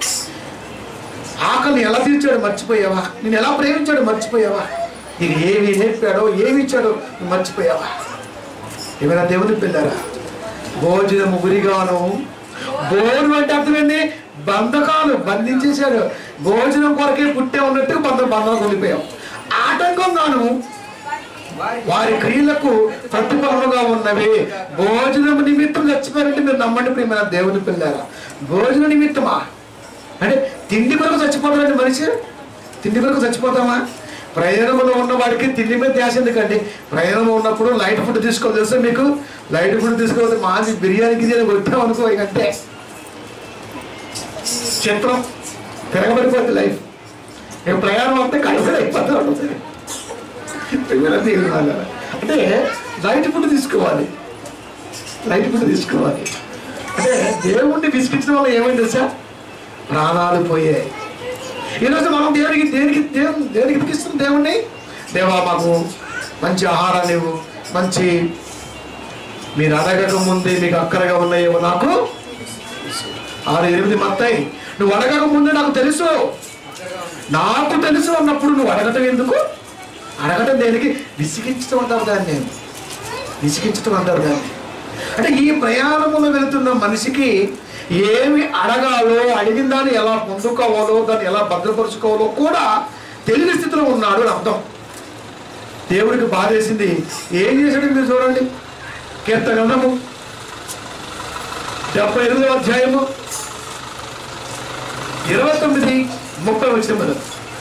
ఆకలిని ఎలా తీర్చాడు మర్చిపోయావా నేను ఎలా ప్రేమించాడు మర్చిపోయావా నీకు ఏమి నేర్పాడో ఏమి ఇచ్చాడో నువ్వు మర్చిపోయావా ఏమైనా దేవుని పిల్లారా భోజనము గురిగాను బోరు అంటే అర్థమైంది బంధకాలు బంధించేశాడు భోజనం కొరకే పుట్టే ఉన్నట్టు బంధ బంధం కొలిపోయాం ఆటంకం గాను వారి క్రియలకు ప్రతిఫలముగా ఉన్నవి భోజనం నిమిత్తం చచ్చిపోయారంటే మీరు నమ్మండి ప్రియమైన దేవుని పిల్లారా భోజన నిమిత్తమా అంటే తిండి కొరకు చచ్చిపోతాడండి మనిషి తిండి కొరకు చచ్చిపోతామా ప్రయాణంలో ఉన్న వాడికి తిండి మీద ధ్యాస ఎందుకండి ప్రయాణంలో ఉన్నప్పుడు లైట్ ఫుడ్ తీసుకోవాలి తెలుసా మీకు లైట్ ఫుడ్ తీసుకోవాలి మాది బిర్యానీ గిర్యానీ కొట్టాం అనుకో ఇక అంతే చిత్రం తిరగబడిపోతుంది లైఫ్ ఇక ప్రయాణం అంతా కడపడి అయిపోతూ ఉంటుంది ప్రియమైన దేవుని వాళ్ళారా. అంటే లైట్ ఫుడ్ తీసుకోవాలి లైట్ ఫుడ్ తీసుకోవాలి అంటే దేవుణ్ణి విసిగించడం వల్ల ఏమైంది తెలుసా ప్రాణాలు పోయాయి ఈరోజు మనం దేవునికి దేనికి దేవు దేనికి విధికిస్తున్నాం దేవుణ్ణి దేవా మాకు మంచి ఆహారాన్ని ఇవ్వు మంచి మీరు అడగక ముందే మీకు అక్కరగా ఉన్నాయేమో నాకు ఆరు ఎనిమిది మత్తాయి నువ్వు అడగక ముందే నాకు తెలుసు నాకు తెలుసు అన్నప్పుడు నువ్వు అడగటం ఎందుకు అడగటం దేనికి విసిగించడం అంటారు దాన్ని నేను విసిగించడం అంటారు దాన్ని అంటే ఈ ప్రయాణములో వెళుతున్న మనిషికి ఏమి అడగాలో అడిగిన దాన్ని ఎలా పొందుకోవాలో దాన్ని ఎలా భద్రపరుచుకోవాలో కూడా తెలియని స్థితిలో ఉన్నాడు అని అర్థం దేవుడికి బాధేసింది ఏం చేశాడు మీరు చూడండి కీర్తన గ్రంథము డెబ్బై ఎనిమిదవ అధ్యాయము ఇరవై తొమ్మిది ముప్పై వచ్చిన మీద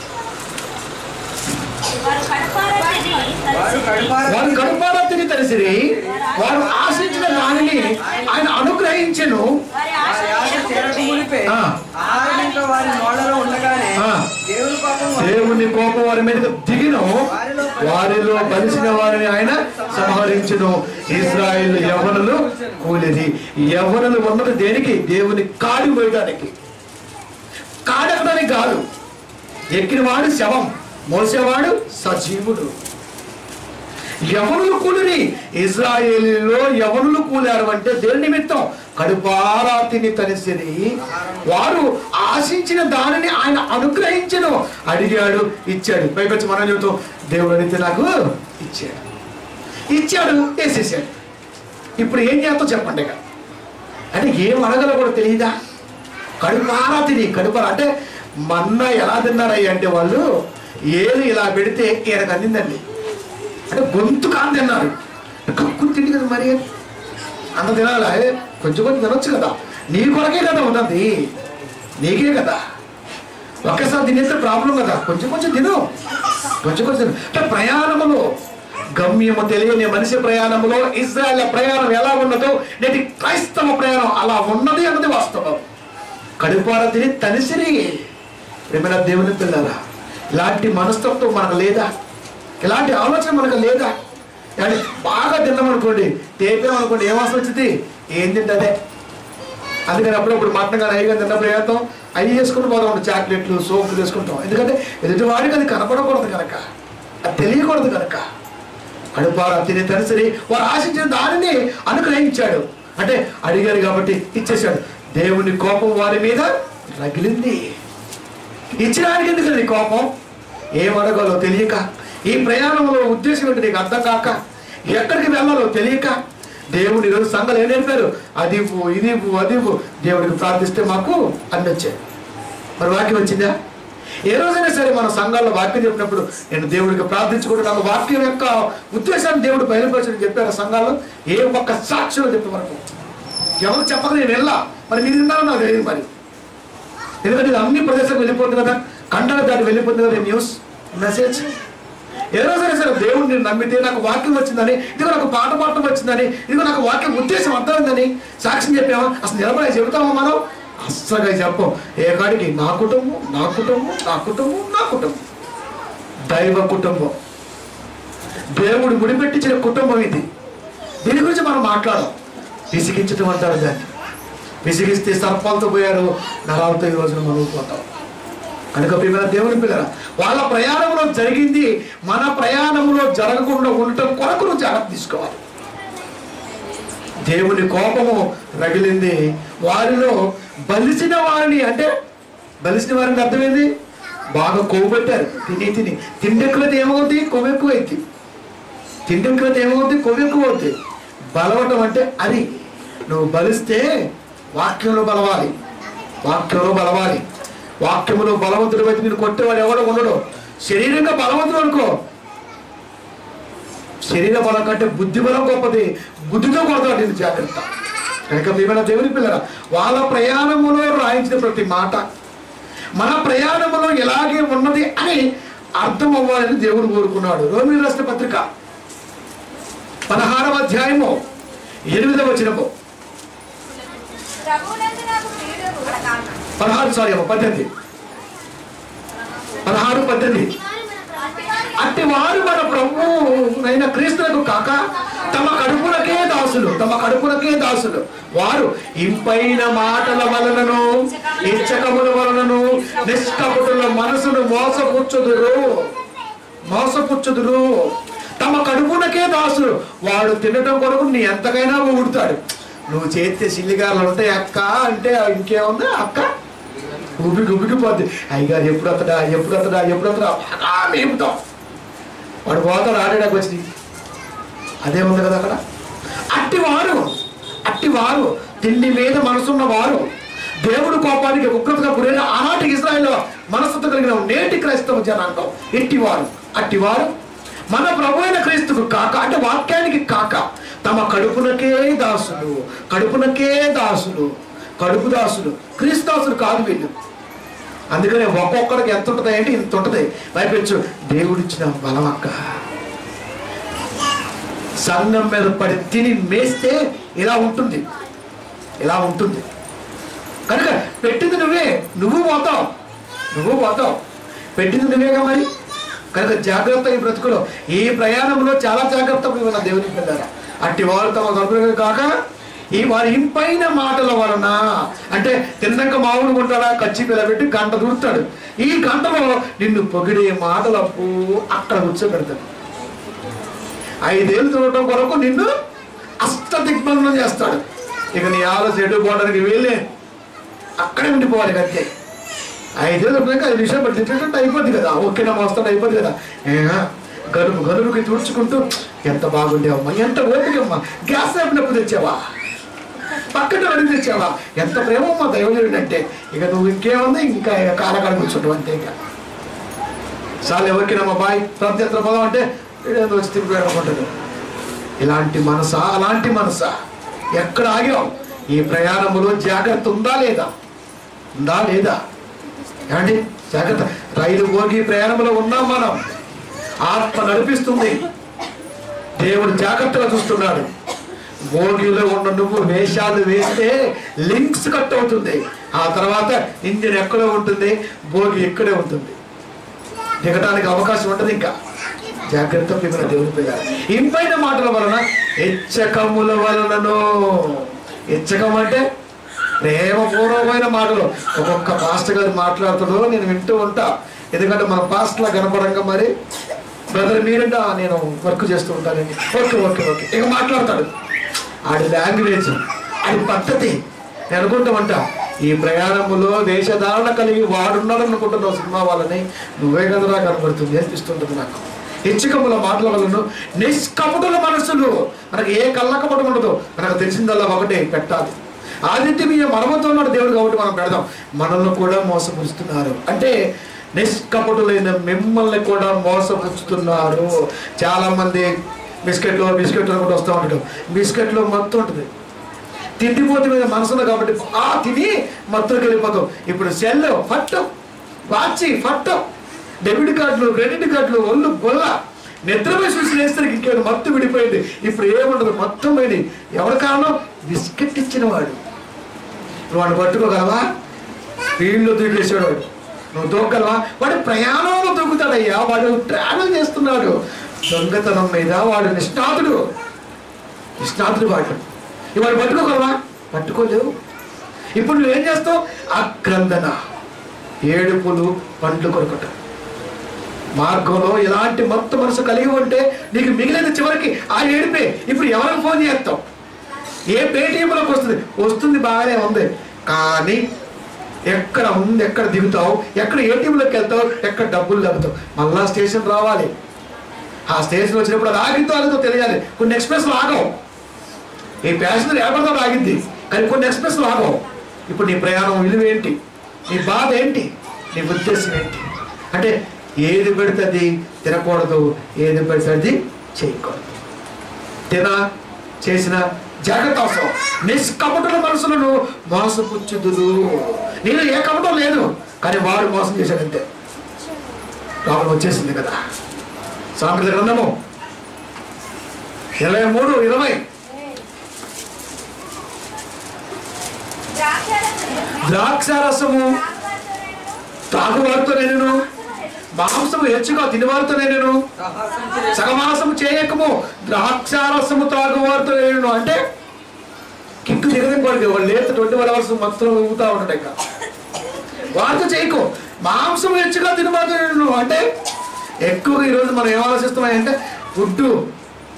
వారు కడపారా తిని వారు తలసిరి. కడుపారా వారు కడుపారా తిని తెలిసిరి వారు ఆశించిన దానిని ఆయన అనుగ్రహించెను వారి వారి ఆశ ఆశ తీరకు మునిపే ఆ. ఆహారం ఇంకా వారి నోళ్ళలో ఉండగానే ఆ. దేవుని పాపం వారి- దేవుని కోపం వారి మీదకి దిగిను వారిలో బలిసిన వారిని ఆయన సంహరించును ఇస్రాయిల్ యవనులు కూలిది యవనులు ఉన్నది దేనికి దేవుని కాడి పోయడానికి కాడెక్కడానికి కాదు ఎక్కినవాడు శవం మోసేవాడు సజీవుడు యవనులు కూలిరి ఇజ్రాయేలీలో యవనులు కూలారు అంటే దేని నిమిత్తం కడుపారా తిని తనిసిరి వారు ఆశించిన దానిని ఆయన అనుగ్రహించను అడిగాడు ఇచ్చాడు పైకొచ్చి మనం చెబుతాం దేవుడు అడిగితే నాకు ఇచ్చాడు ఇచ్చాడు వేసేసాడు ఇప్పుడు ఏం చేస్తావు చెప్పండి ఇక అంటే ఏం అడగలో కూడా తెలియదా కడుపారా తిని కడుపారా అంటే మన్న ఎలా తిన్నారయ్య అంటే వాళ్ళు ఏది ఇలా పెడితే ఈయనకు అందిందండి అంటే గొంతు కాని తిన్నారు కక్కుని తిండి కదా మరి అంత తినాలా ఏ, కొంచెం కొంచెం తినొచ్చు కదా నీ కొరకే కదా ఉన్నది నీకే కదా ఒకేసారి తినేస్తే ప్రాబ్లం కదా కొంచెం కొంచెం తిను కొంచెం కొంచెం తిను అంటే ప్రయాణములో గమ్యము తెలియని మనిషి ప్రయాణములో ఇజ్రాయల్ ప్రయాణం ఎలా ఉన్నదో నేటి క్రైస్తవ ప్రయాణం అలా ఉన్నది అన్నది వాస్తవం కడుపార తిని తనిసిరి ప్రేమైన దేవుని పిల్లరా ఇలాంటి మనస్తత్వం మనకు లేదా ఇలాంటి ఆలోచన మనకు లేదా కానీ బాగా తిన్నామనుకోండి తేపామనుకోండి ఏం వాసన వచ్చింది ఏం తింటే అందుకని అప్పుడప్పుడు మటన్ కానీ అయ్యి కానీ తిన్నప్పుడు ఏస్తాం అవి చేసుకుని పోదాం ఉంటాం చాక్లెట్లు సోపులు తీసుకుంటాం ఎందుకంటే ఎదుటివాడికి అది కనపడకూడదు కనుక అది తెలియకూడదు కనుక కడుపారా తిని తనిసరి వారు ఆశించిన దానిని అనుగ్రహించాడు అంటే అడిగారు కాబట్టి ఇచ్చేశాడు దేవుని కోపం వారి మీద రగిలింది ఇచ్చడానికి ఎందుకు నీ కోపం ఏం అడగాలో తెలియక ఈ ప్రయాణంలో ఉద్దేశం ఏంటి నీకు అర్థం కాక ఎక్కడికి వెళ్ళాలో తెలియక దేవుడు ఈరోజు సంఘాలు ఏం నేర్పారు అది ఇవ్వు ఇది ఇవ్వు అది ఇవ్వు దేవుడికి ప్రార్థిస్తే మాకు అన్ని వచ్చాయి మరి వాక్యం వచ్చిందా ఏ రోజైనా సరే మన సంఘాల్లో వాక్యం చెప్పినప్పుడు నేను దేవుడికి ప్రార్థించుకుంటూ నాకు వాక్యం యొక్క ఉద్దేశాన్ని దేవుడు బయలుపరచని చెప్పారు సంఘాల్లో ఏ ఒక్క సాక్షులు చెప్పే వరకు ఎవరు చెప్పక నేను వెళ్ళా మరి మీరు విన్నారో నాకు తెలియదు మరి ఎందుకంటే ఇది అన్ని ప్రదేశాలకు వెళ్ళిపోతుంది కదా కండల దాటి వెళ్ళిపోతుంది కదా ఈ న్యూస్ మెసేజ్ ఏ రోజైనా సరే దేవుడిని నమ్మితే నాకు వాక్యం వచ్చిందని ఇదిగో నాకు పాట పాడటం వచ్చిందని ఇదిగో నాకు వాక్యం ఉద్దేశం అర్థమైందని సాక్ష్యం చెప్పామా అసలు నిలబడి చెబుతామా మనం అస్సలుగా చెప్పం ఏ కాడికి నా కుటుంబం నా కుటుంబం నా కుటుంబం నా కుటుంబం దైవ కుటుంబం దేవుడు ముడిపెట్టించిన కుటుంబం ఇది దీని గురించి మనం మాట్లాడం విసిగించడం అంటారు దాన్ని విసిగిస్తే సర్పాలతో పోయారు నరాలతో ఈ రోజున మనం పోతాం కనుక ప్రియమైన దేవుని పిల్లల వాళ్ళ ప్రయాణంలో జరిగింది మన ప్రయాణంలో జరగకుండా ఉండటం కొరకు నువ్వు జాగ్రత్త తీసుకోవాలి దేవుని కోపము రగిలింది వారిలో బలిసిన వారిని అంటే బలిసిన వారిని అర్థమైంది బాగా కొవ్వు పెట్టారు తిని తిని తిండి ఎక్కువైతే ఏమవుతుంది కొవ్వు ఎక్కువ అవుతుంది తిండి ఎక్కువైతే ఏమవుతుంది కొవ్వు ఎక్కువ అవుతుంది బలవటం అంటే అది నువ్వు బలిస్తే వాక్యంలో బలవాలి వాక్యంలో బలవాలి వాక్యములో బలవంతుడు అయితే నేను కొట్టేవాడు ఎవడో ఉండడు శరీరంగా బలవంతుడు అనుకో శరీర బలం కంటే బుద్ధి బలం గొప్పది బుద్ధితో కొడతాడు ఇది జాగ్రత్త కనుక మేమైనా దేవుని పిల్లరా వాళ్ళ ప్రయాణములో రాయించిన ప్రతి మాట మన ప్రయాణములో ఎలాగే ఉన్నది అని అర్థం అవ్వాలని దేవుడు కోరుకున్నాడు రోమిలి రాష్ట్ర పత్రిక పదహారవ అధ్యాయము ఎనిమిదవ వచనము ప్రభువునందు నాకు ప్రియుడవు. పదహారు సారీ అమ్మ పద్దెనిమిది పదహారు పద్దెనిమిది అట్టి వారు మన ప్రభు అయిన క్రీస్తులకు కాక తమ కడుపులకే దాసులు తమ కడుపులకే దాసులు వారు ఇంపైన మాటల వలనను ఇచ్చకముల వలనను నిష్కపటుల మనసును మోసపుచ్చుదురు మోసపుచ్చుదురు తమ కడుపునకే దాసులు వాడు తినటం కొరకు నీ ఎంతకైనా ఊడుతాడు నువ్వు చేస్తే సిల్లిగారులు ఉంటాయి అక్క అంటే ఇంకేముంది అక్క ఉబ్బికి ఉబ్బికిపోద్ది అయ్యగారు ఎప్పుడు అతడా ఎప్పుడు అతడా ఎప్పుడు అతడా బాగా మేపుతాం వాడు పోతాడు ఆడేడానికి వచ్చి అదే ఉంది కదా అక్కడ అట్టివారు అట్టివారు తిండి మీద మనసున్న వారు దేవుడు కోపానికి ఉగ్రతగా గురైన ఆనాటి ఇజ్రాయెల్ మనసుతో కలిగిన నేటి క్రైస్తవ జనాంగం ఎట్టివారు అట్టివారు మన ప్రభు అయిన క్రీస్తుకు కాక అంటే వాక్యానికి కాక తమ కడుపునకే దాసులు కడుపునకే దాసులు కడుపు దాసులు క్రీస్తాసులు కాదు వీళ్ళు అందుకనే ఒక్కొక్కడికి ఎంత ఉంటుంది అంటే ఇంత ఉంటుంది పైపెచ్చు దేవుడిచ్చిన బలం అక్క సంఘం మీద పడి తిని మేస్తే ఇలా ఉంటుంది ఇలా ఉంటుంది కనుక పెట్టింది నువ్వే నువ్వు పోతావు నువ్వు పోతావు పెట్టింది నువ్వేగా మరి కనుక జాగ్రత్త ఈ బ్రతుకులో ఈ ప్రయాణంలో చాలా జాగ్రత్త ఉన్న దేవుని పిల్లరా అట్టి వారు తమ గర్భులు కాక ఈ వారి ఇంపైన మాటల వలన అంటే తిన్నాక మామూలు ఉంటాడా కచ్చి పిల్లబెట్టి గంట దూరుతాడు ఈ గంటలో నిన్ను పొగిడే మాటలప్పు అక్కడ కూర్చోబెడతాడు ఐదేళ్ళు చూడటం కొరకు నిన్ను అష్ట దిగ్బంధనం చేస్తాడు ఇక నీ ఆలోచన ఎటు పోవడానికి వెళ్ళే అక్కడే ఉండిపోవాలి ఇక అంతే ఐదేళ్ళు ఉన్నాక ఐదు నిమిషాలు పట్టి తిట్టేటట్టు అయిపోద్ది కదా ఓకేనా మోస్తాడు అయిపోద్ది కదా ఏహా, గరువు గరువుకి తుడుచుకుంటూ ఎంత బాగుండేవమ్మా ఎంత ఓపికమ్మా గ్యాస్ అయిపోయినప్పుడు తెచ్చావా పక్కన అడిగి తెచ్చావా ఎంత ప్రేమమ్మా దైవజనుడు అంటే ఇక నువ్వు ఇంకేముంది ఇంకా కాలకాడ కూర్చుంటావు అంతే ఇంకా చాలు ఎవరికైనా బాయ్ ప్రత్యర్థుల పదం అంటే ఏదో వచ్చి తిరిగిపోయాడు ఇలాంటి మనసా అలాంటి మనసా ఎక్కడ ఆగాం ఈ ప్రయాణములో జాగ్రత్త ఉందా లేదా ఉందా లేదా ఏమండి జాగ్రత్త రైలు భోగి ప్రయాణంలో ఉన్నాం మనం ఆత్మ నడిపిస్తుంది దేవుడు జాగ్రత్తగా చూస్తున్నాడు భోగిలో ఉన్న నువ్వు వేషాలు వేస్తే లింక్స్ కట్ అవుతుంది ఆ తర్వాత ఇంజిన్ ఎక్కడో ఉంటుంది భోగి ఇక్కడే ఉంటుంది దిగటానికి అవకాశం ఉంటుంది ఇంకా జాగ్రత్త పిల్లల దేవుని పిల్లలు ఇంపైన మాటల వలన హెచ్చకముల వలనను హెచ్చకం అంటే ప్రేమపూర్వమైన మాటలు ఒక్కొక్క పాస్టర్ గారు మాట్లాడుతాడో నేను వింటూ ఉంటా ఎందుకంటే మన పాస్టర్లా కనపడంగా మరి బ్రదర్ మీరంటే "ఆ, నేను వర్క్ చేస్తూ ఉంటానండి ఓకే ఓకే ఓకే ఇక మాట్లాడతాడు ఆడి లాంగ్వేజ్ ఆడి పద్ధతి నేను అనుకుంటామంట ఈ ప్రయాణములో వేషధారణ కలిగి వాడున్నాడు అనుకుంటున్నావు సినిమా వాళ్ళని నువ్వే కదరా కనబడుతుంది అనిపిస్తుంటుంది నాకు హెచ్చుకముల మాటల వలన నిష్కపటుల మనసులు మనకి ఏ కళ్ళకపటం ఉండదు మనకు తెలిసిందల్లా ఒకటే పెట్టాలి ఆదిత్యమీయ మనమతో ఉన్నాడు దేవుడు కాబట్టి మనం పెడదాం మనల్ని కూడా మోసపురుస్తున్నారు అంటే నిష్కపటులైన మిమ్మల్ని కూడా మోసపుచ్చుతున్నారు చాలా మంది బిస్కెట్లు బిస్కెట్లు అనుకుంటూ వస్తూ ఉంటాడు బిస్కెట్లో మొత్తం ఉంటుంది తిండిపోతు మీద మనసులో కాబట్టి ఆ తిని మత్తులకు వెళ్ళిపోతాం ఇప్పుడు సెల్ ఫట్టు వాచి ఫట్టు డెబిట్ కార్డులు క్రెడిట్ కార్డులు ఒళ్ళు గొల్ల నిద్రపై చూసి వేస్తారు ఇంకేమైనా మత్తు విడిపోయింది ఇప్పుడు ఏముండదు మొత్తం పోయింది ఎవరి కారణం బిస్కెట్ ఇచ్చిన వాడు నువ్వు వాడిని పట్టుకోగలవా వీళ్ళు దూకేసాడు వాడు నువ్వు దూకగలవా వాడు ప్రయాణంలో దూకుతాడయ్యా వాడు ట్రావెల్ చేస్తున్నాడు దొంగతనం మీద వాడు నిష్ణాతుడు నిష్ణాతుడు వాడు ఇవాడు పట్టుకోగలవా పట్టుకోలేవు ఇప్పుడు నువ్వేం చేస్తావు ఆక్రందన ఏడుపులు పండ్లు కొరకట మార్గంలో ఎలాంటి మొత్త మనసు కలిగి ఉంటే నీకు మిగిలిన చివరికి ఆ ఏడిపే ఇప్పుడు ఎవరికి ఫోన్ చేస్తావు ఏ పేటీఎంలోకి వస్తుంది వస్తుంది బాగానే ఉంది కానీ ఎక్కడ ఉంది ఎక్కడ దిగుతావు ఎక్కడ ఏటీఎంలోకి వెళ్తావు ఎక్కడ డబ్బులు దెబ్బతావు మళ్ళా స్టేషన్ రావాలి ఆ స్టేషన్ వచ్చినప్పుడు అది ఆగిందో ఆగిందో తెలియాలి కొన్ని ఎక్స్ప్రెస్లు ఆగవు ఈ ప్యాసింజర్ ఏపడతా ఆగింది కానీ కొన్ని ఎక్స్ప్రెస్లు ఆగవు ఇప్పుడు నీ ప్రయాణం విలువ ఏంటి నీ బాధ ఏంటి నీ ఉద్దేశం ఏంటి అంటే ఏది పెడితే అది తినకూడదు ఏది పెడితే అది చేయకూడదు తిన చేసిన జాగ్రత్త అవసరం నిష్కపటుల మనసులను మోసపుచ్చుదురు నేను ఏ కపటం లేదు కానీ వాడు మోసం చేశాడంతే లోపల వచ్చేసింది కదా సామెత గ్రంథము ఇరవై మూడు ఇరవై ద్రాక్షారసము తాగువారితో నేను మాంసము హెచ్చుగా తినవారితో నేను సగమాసము చేయకము ద్రాక్షారసము తాగువారితో నేను అంటే కిక్కు దిగదని వాడికి వాళ్ళు లేత ట్వంటీ వన్ అవర్స్ మొత్తం ఊగుతా ఉంటాడు ఇంకా వారితో చేయకు మాంసం హెచ్చుగా తినవారితో నేను అంటే ఎక్కువగా ఈరోజు మనం ఏం ఆలోచిస్తున్నాం అంటే ఫుడ్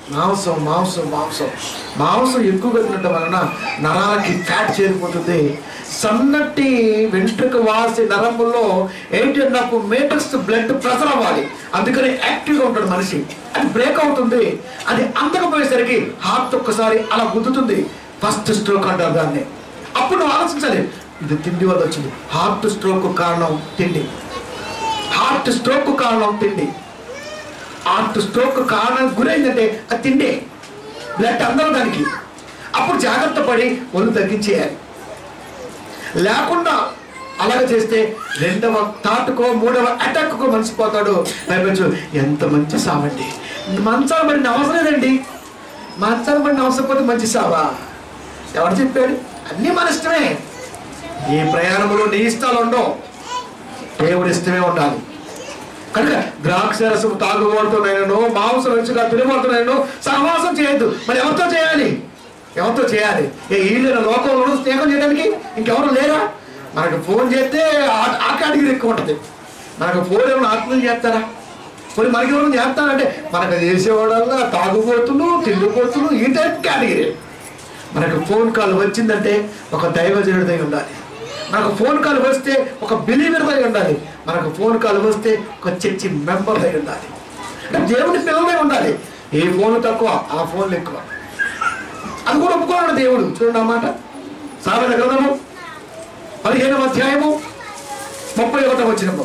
మాంసం మాంసం మాంసం మాంసం ఎక్కువగా తినడం వలన నరాలకి ఫ్యాట్ చేరిపోతుంది సన్నటి వెంట్రుక వాసి నరములో eight and half meters blood pressure అవ్వాలి అందుకని యాక్టివ్గా ఉంటాడు మనిషి అది బ్రేక్ అవుతుంది అది అందకపోయేసరికి హార్ట్ ఒక్కసారి అలా గుద్దుతుంది ఫస్ట్ స్ట్రోక్ అంటారు దాన్ని అప్పుడు నువ్వు ఆలోచించాలి ఇది తిండి వల్ల వచ్చింది హార్ట్ స్ట్రోక్ కారణం తిండి హార్ట్ స్ట్రోక్ కారణం తిండి హార్ట్ స్ట్రోక్ కారణానికి గురైందంటే అది తిండే బ్లడ్ అందరూ దానికి అప్పుడు జాగ్రత్త పడి ఒళ్ళు తగ్గించేయాలి లేకుండా అలాగ చేస్తే రెండవ తాటుకో మూడవ అటాక్కో మనిషిపోతాడు భయపచ్చు ఎంత మంచి సావండి మంచాలు పడిన అవసరం లేదండి మంచాలు పడిన అవసరం పోతే మంచి సావా ఎవరు చెప్పాడు అన్నీ మన ఇష్టమే ఈ ప్రయాణంలో నీ ఇష్టాలు ఉండవు దేవుడి ఇష్టమే ఉండాలి కనుక ద్రాక్ష రసం తాగుబోతున్నాను మాంసం రుచిగా తినబోతున్నాను సహవాసం చేయొద్దు మరి ఎవరితో చేయాలి ఎవరితో చేయాలి ఏ వీళ్ళ లోకంలో స్నేహం చేయడానికి ఇంకెవరు లేరా మనకు ఫోన్ చేస్తే ఆ- ఆ కేటగిరీ ఎక్కువ ఉంటుంది మనకు ఫోన్ ఏమైనా ఆత్మలు చేస్తారా పోనీ మనకి ఎవరైనా చేస్తారంటే మనకు చేసేవాడల్లా తాగుబోతులు తిండిపోతులు ఈ టైప్ కేటగిరీ మనకు ఫోన్ కాల్ వచ్చిందంటే ఒక దైవజనుడిదై ఉండాలి మనకు ఫోన్ కాల్ వస్తే ఒక బిలీవర్ అయి ఉండాలి మనకు ఫోన్ కాల్ వస్తే ఒక చర్చి మెంబర్ అయి ఉండాలి అంటే దేవుని పిల్లలై ఉండాలి ఏ ఫోన్ తక్కువ ఆ ఫోన్లు ఎక్కువ అది కూడా ఒప్పుకోవాలి దేవుడు చూడండి అన్నమాట సామెత గ్రంథము పదిహేనవ అధ్యాయము ముప్పై ఒకటవ వచ్చినప్పుడు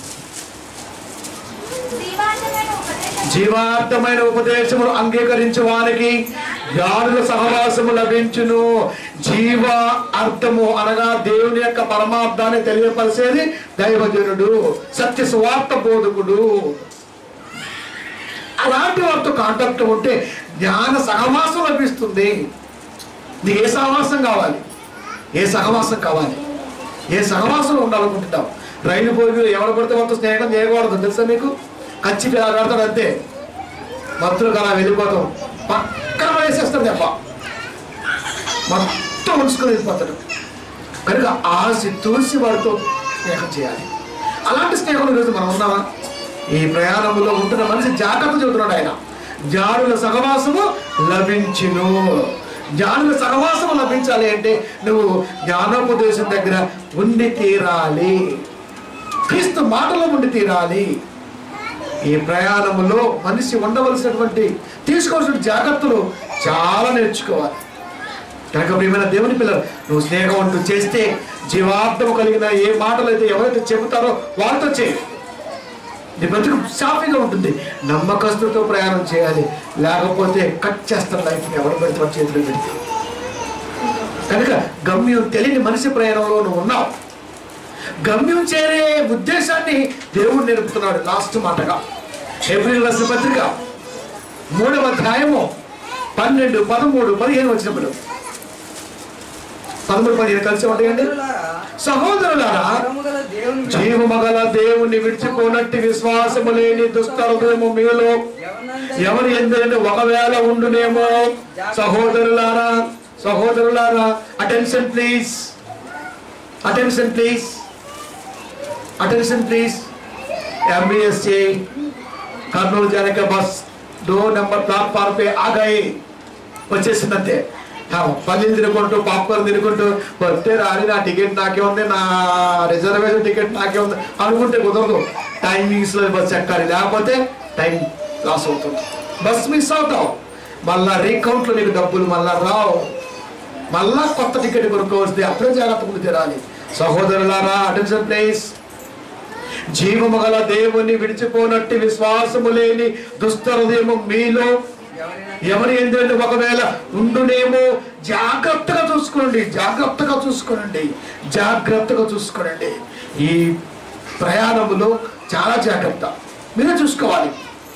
జీవాంతమైన ఉపదేశం జీవార్థమైన ఉపదేశములు అంగీకరించు వారికి జ్ఞానుల సహవాసము లభించును జీవ అర్థము అనగా దేవుని యొక్క పరమార్థాన్ని తెలియపరిచేది దైవజనుడు సత్య సువార్త బోధకుడు అలాంటి వారితో కాంటాక్ట్ ఉంటే జ్ఞాన సహవాసం లభిస్తుంది నీకు ఏ సహవాసం కావాలి ఏ సహవాసం కావాలి ఏ సహవాసం ఉండాలనుకుంటున్నావు రైలు పోయి ఎవరు పడితే మొత్తం స్నేహం చేయకూడదు తెలుసా మీకు కచ్చి కడతాడు అంతే మంత్రులు అలా వెళ్ళిపోతాం పక్కన వేసేస్తాడు దెబ్బ మొత్తం ఉంచుకొని వెళ్ళిపోతాడు కనుక ఆశ తూసి వారితో స్నేహం చేయాలి అలాంటి స్నేహం ఈరోజు మనం ఉన్నామా ఈ ప్రయాణంలో ఉంటున్న మనిషి జాగ్రత్త చెబుతున్నాడు ఆయన జానుల సహవాసము లభించును జ్ఞానుల సహవాసము లభించాలి అంటే నువ్వు జ్ఞానోపదేశం దగ్గర ఉండి తీరాలి క్రీస్తు మాటలో ఉండి తీరాలి ఈ ప్రయాణంలో మనిషి ఉండవలసినటువంటి తీసుకోవాల్సిన జాగ్రత్తలు చాలా నేర్చుకోవాలి కనుక ప్రియమైన దేవుని పిల్లలు నువ్వు స్నేహం అంటూ చేస్తే జీవార్థము కలిగిన ఏ మాటలు అయితే ఎవరైతే చెబుతారో వాళ్ళతో చేయి నీ బ్రతుకు సాఫీగా ఉంటుంది నమ్మకస్తుతో ప్రయాణం చేయాలి లేకపోతే కట్ చేస్తారు లైఫ్ ఎవరు పెడితే వాడి చేతిలో పెడితే కనుక గమ్యం తెలియని మనిషి ప్రయాణంలో నువ్వు ఉన్నావు గమ్యం చేరే ఉద్దేశాన్ని దేవుడు నేర్పుతున్నాడు లాస్ట్ మాటగా ఏప్రిల్ రాసిన పత్రిక మూడవ అధ్యాయము పన్నెండు పదమూడు పదిహేను వచ్చినప్పుడు పదమూడు పదిహేను కలిసి ఉంటాయండి సహోదరులారా జీవముగల దేవుని జీవమగల దేవుని విడిచిపోనట్టి విశ్వాసము లేని దుష్ట హృదయము మీలో ఎవరినందరి ఎవరి ఎందుకంటే ఒకవేళ ఉండునేమో సహోదరులారా సహోదరులారా attention please attention please attention please ఎంబీఎస్सी కర్నూలు जाने के बस दो नंबर प्लेटफार्म पे आ गए వచ్చేసిందంతే ఆ, పల్లీలు తినుకుంటూ పాప్కార్న్ తినుకుంటూ వస్తే రాని నా టికెట్ నాకే ఉంది నా రిజర్వేషన్ టికెట్ నాకే ఉంది అనుకుంటే కుదరదు టైమింగ్స్ లో బస్ ఎక్కాలి లేకపోతే టైం లాస్ అవుతుంది బస్ మిస్ అవుతావు మళ్ళా రీకౌంట్ లో నీకు డబ్బులు మళ్ళా రావు మళ్ళా కొత్త టికెట్ కొనుక్కోవస్తే అప్పుడే జాగ్రత్తగా తీరాలి సహోదరులారా అటెన్షన్ ప్లీజ్ జీవము గల దేవుని విడిచిపోనట్టి విశ్వాసము లేని దుష్ట హృదయము మీలో ఎవరైనా ఎవరి ఏంటంటే ఒకవేళ ఉండునేమో జాగ్రత్తగా చూసుకోండి జాగ్రత్తగా చూసుకోనండి జాగ్రత్తగా చూసుకోనండి ఈ ప్రయాణములో చాలా జాగ్రత్త మీరే చూసుకోవాలి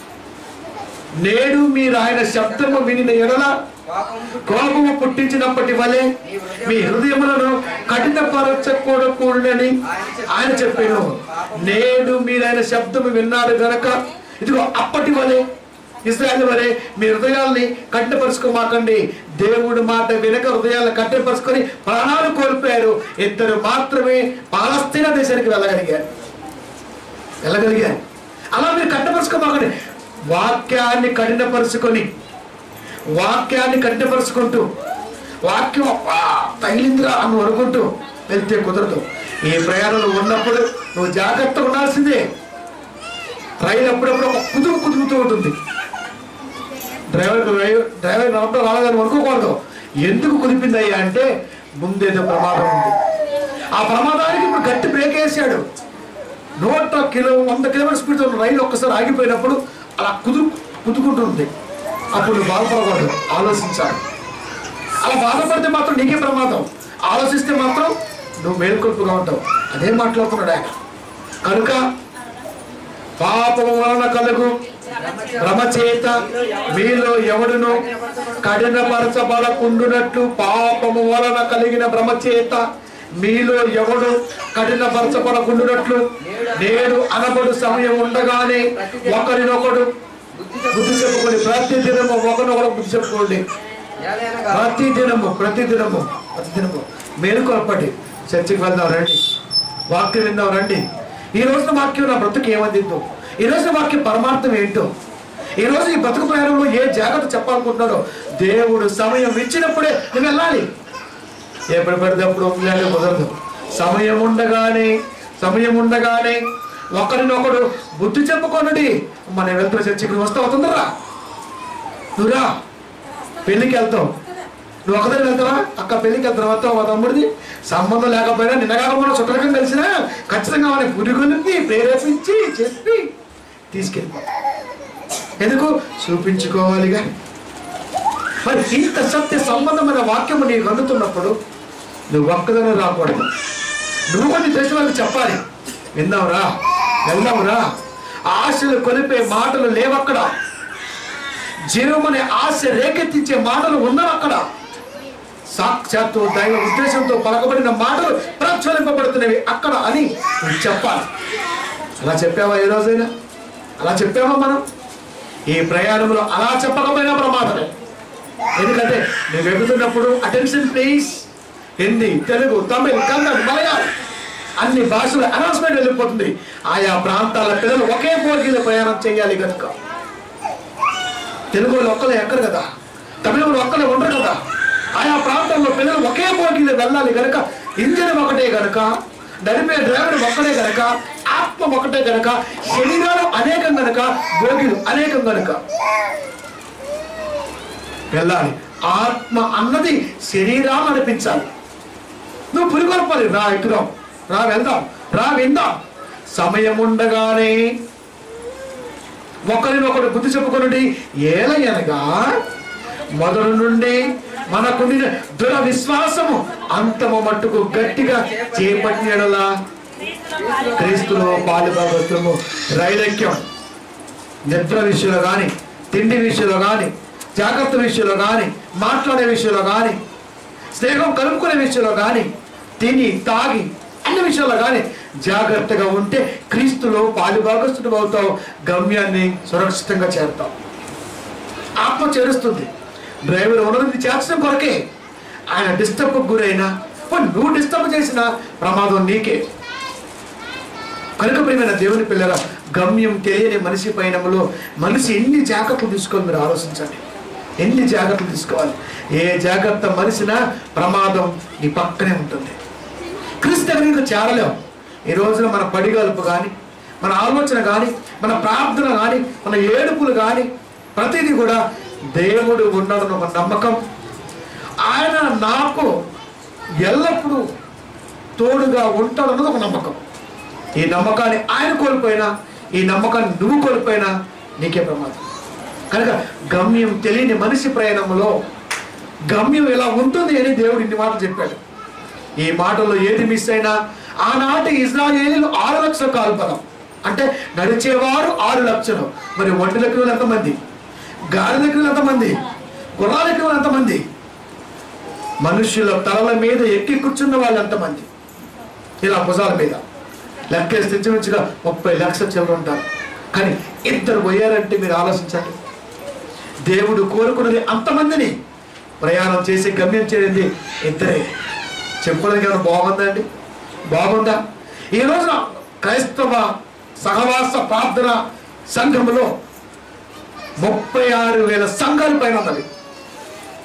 నేడు మీరు ఆయన శబ్దము వినిన ఎడల పాపము కోపము పుట్టించినప్పటి వలె మీ హృదయములను కఠినపరచకూడకూడదని ఆయన చెప్పాను నేడు మీరు ఆయన శబ్దము విన్నారు గనక ఇదిగో అప్పటి వలె ఇస్రాయల్ వలె మీ హృదయాల్ని కట్టపరుచుకోమాకండి దేవుడి మాట వెనక హృదయాలను కట్టపరుచుకొని ప్రాణాలు కోల్పోయారు ఇద్దరు మాత్రమే పాలస్తీనా దేశానికి వెళ్ళగలిగారు వెళ్ళగలిగారు అలా మీరు కట్టపరుచుకోమాకండి వాక్యాన్ని కఠినపరుచుకొని వాక్యాన్ని కట్టిపరుచుకుంటూ వాక్యం "అబ్బా, తగిలిందిరా అని అనుకుంటూ వెళ్తే కుదరదు ఈ ప్రయాణంలో ఉన్నప్పుడు నువ్వు జాగ్రత్తగా ఉండాల్సిందే రైలు అప్పుడప్పుడు ఒక కుదురు కుదురుతూ ఉంటుంది డ్రైవర్ డ్రైవర్ నడపడం రాలేదని అనుకోకూడదు ఎందుకు కుదిపిందయ్యా అంటే ముందేదో ప్రమాదం ఉంది ఆ ప్రమాదానికి ఇప్పుడు గట్టి బ్రేక్ వేసాడు నూట కిలో వంద కిలోమీటర్ స్పీడ్తో ఉన్న రైలు ఒక్కసారి ఆగిపోయినప్పుడు అలా కుదురు కుదుకుంటుంది అప్పుడు నువ్వు బాధపడకూడదు ఆలోచించాలి అలా బాధపడితే మాత్రం నీకే ప్రమాదం ఆలోచిస్తే మాత్రం నువ్వు మేల్కొల్పుగా ఉంటావు అదే మాట్లాడుతున్నాడు ఆయన కనుక పాపము వలన కలుగు భ్రమ చేత మీలో ఎవడును కఠినపరచబడకుండునట్లు పాపము వలన కలిగిన భ్రమ చేత మీలో ఎవడు కఠినపరచబడకుండునట్లు నేడు అనబడు సమయం ఉండగానే ఒకరినొకడు బుద్ధి చెప్పుకొని ప్రతి దినము ఒకరినొకడు బుద్ధి చెప్పుకోండి ఏలయనగా ప్రతి దినము ప్రతి దినము ప్రతి దినము మేలుకొలపటి చర్చికి వెళ్దాం రండి వాక్యం విందాం రండి ఈ రోజున వాక్యం నా బ్రతుకు ఏమందిందో ఈ రోజున వాక్యం పరమార్థం ఏంటో ఈ రోజు ఈ బ్రతుకు ప్రయాణంలో ఏ జాగ్రత్త చెప్పాలనుకుంటున్నాడో దేవుడు సమయం ఇచ్చినప్పుడే నువ్వు వెళ్ళాలి ఎప్పుడు పడితే అప్పుడు ఉండాలి కుదరదు సమయం ఉండగానే సమయం ఉండగానే ఒకరినొకడు బుద్ధి చెప్పుకొనడి మన వెళ్తున్న చర్చికి నువ్వు వస్తావు అవుతుందరా నువ్వురా పెళ్ళికి వెళ్తావు నువ్వు ఒకదాని వెళ్తావా అక్క పెళ్ళికి వెళ్తావు వస్తావు మా తమ్ముడిది సంబంధం లేకపోయినా నిన్నగాక మనం చుట్టరకం కలిసినా ఖచ్చితంగా మన పురుగులిపి ప్రేరేపించి చెప్పి తీసుకెళ్ళిపో ఎందుకు చూపించుకోవాలిగా మరి ఇంత సత్య సంబంధమైన వాక్యము నీకు అందుతున్నప్పుడు నువ్వు ఒక్కదనే రాకూడదు నువ్వు కొన్ని తెలిసిన వాళ్ళకి చెప్పాలి విందాంరా వెళ్దాంరా ఆశలు కొలిపే మాటలు లేవక్కడ జీవమనే ఆశ రేకెత్తించే మాటలు ఉన్నవి అక్కడ సాక్షాత్తు దైవ ఉద్దేశంతో పలకబడిన మాటలు ప్రజ్వలింపబడుతున్నవి అక్కడ అని నువ్వు చెప్పాలి అలా చెప్పావా ఏ రోజైనా అలా చెప్పావా మనం ఈ ప్రయాణంలో అలా చెప్పకపోయినా ప్రమాదమే ఎందుకంటే నువ్వు వెళ్తున్నప్పుడు అటెన్షన్ ప్లీజ్ హిందీ తెలుగు తమిళ్ కన్నడ మలయాళం అన్ని భాషల అనౌన్స్మెంట్ వెళ్ళిపోతుంది ఆయా ప్రాంతాల పిల్లలు ఒకే పోటీలో ప్రయాణం చేయాలి కనుక తెలుగు వాళ్ళు ఒక్కలే ఎక్కరు కదా తమిళంలో ఒక్కలే ఉండరు కదా ఆయా ప్రాంతంలో పిల్లలు ఒకే పోటీలో వెళ్ళాలి కనుక ఇంజన్ ఒకటే కనుక నడిపే డ్రైవర్ ఒక్కడే కనుక ఆత్మ ఒకటే కనుక శరీరాలు అనేకం కనుక భోగిలు అనేకం కనుక వెళ్ళాలి ఆత్మ అన్నది శరీరాన్ని నడిపించాలి నువ్వు పురిగొల్పాలి రా ఎక్కుదాం రా వెళ్దాం రా విందాం సమయం ఉండగానే ఒకరినొకడు బుద్ధి చెప్పుకొనుడి ఏలయనగా మొదలు నుండి మనకుండిన దుర విశ్వాసము అంతము మట్టుకు గట్టిగా చేపట్టినలా క్రీస్తులో పాలుభాగత్వము రైలక్యం నిద్ర విషయంలో కానీ తిండి విషయంలో కానీ జాగ్రత్త విషయంలో కానీ మాట్లాడే విషయంలో కానీ స్నేహం కలుపుకునే విషయంలో కానీ తిని తాగి అన్ని విషయాల్లో కానీ జాగ్రత్తగా ఉంటే క్రీస్తులో పాలుభాగస్తుడు అవుతావు గమ్యాన్ని సురక్షితంగా చేరుతావు ఆత్మ చేరుస్తుంది డ్రైవర్ ఉన్నది చేర్చడం కొరకే ఆయన డిస్టర్బ్ గురైనా పోనీ నువ్వు డిస్టర్బ్ చేసిన ప్రమాదం నీకే కనుక ప్రియమైన దేవుని పిల్లల గమ్యం తెలియని మనిషి పయనంలో మనిషి ఎన్ని జాగ్రత్తలు తీసుకోవాలి మీరు ఆలోచించండి ఎన్ని జాగ్రత్తలు తీసుకోవాలి ఏ జాగ్రత్త మనిషిన ప్రమాదం నీ పక్కనే ఉంటుంది క్రీస్తు దగ్గరికి చేరలేం ఈ రోజున మన పడిగలుపు కానీ మన ఆలోచన కానీ మన ప్రార్థన కానీ మన ఏడుపులు కానీ ప్రతిదీ కూడా దేవుడు ఉన్నాడన్న ఒక నమ్మకం ఆయన నాకు ఎల్లప్పుడూ తోడుగా ఉంటాడన్నది ఒక నమ్మకం ఈ నమ్మకాన్ని ఆయన కోల్పోయినా ఈ నమ్మకాన్ని నువ్వు కోల్పోయినా నీకే ప్రమాదం కనుక గమ్యం తెలియని మనిషి ప్రయాణంలో గమ్యం ఎలా ఉంటుంది అని దేవుడు ఇన్ని మాటలు చెప్పాడు ఈ మాటల్లో ఏది మిస్ అయినా ఆనాటి ఇజ్రాయేలీలు ఆరు లక్షల కాల్బలం అంటే నడిచేవారు ఆరు లక్షలు మరి ఒంటి లెక్కలు ఎంతమంది గాడి లెక్కలు ఎంతమంది గుర్రాల లెక్కలు ఎంతమంది మనుషుల తలల మీద ఎక్కి కూర్చున్న వాళ్ళు ఎంతమంది ఇలా భుజాల మీద లెక్కేసి తెచ్చిమించుగా ముప్పై లక్షల చిల్లర ఉంటారు కానీ ఇద్దరు పోయారంటే మీరు ఆలోచించండి దేవుడు కోరుకున్నది అంతమందిని ప్రయాణం చేసి గమ్యం చేరింది ఇద్దరే చెప్పుకోవడానికి ఏమైనా బాగుందండి బాగుందా ఈ రోజున క్రైస్తవ సహవాస ప్రార్థన సంఘములో ముప్పై ఆరు వేల సంఘాల పైన ఉన్నది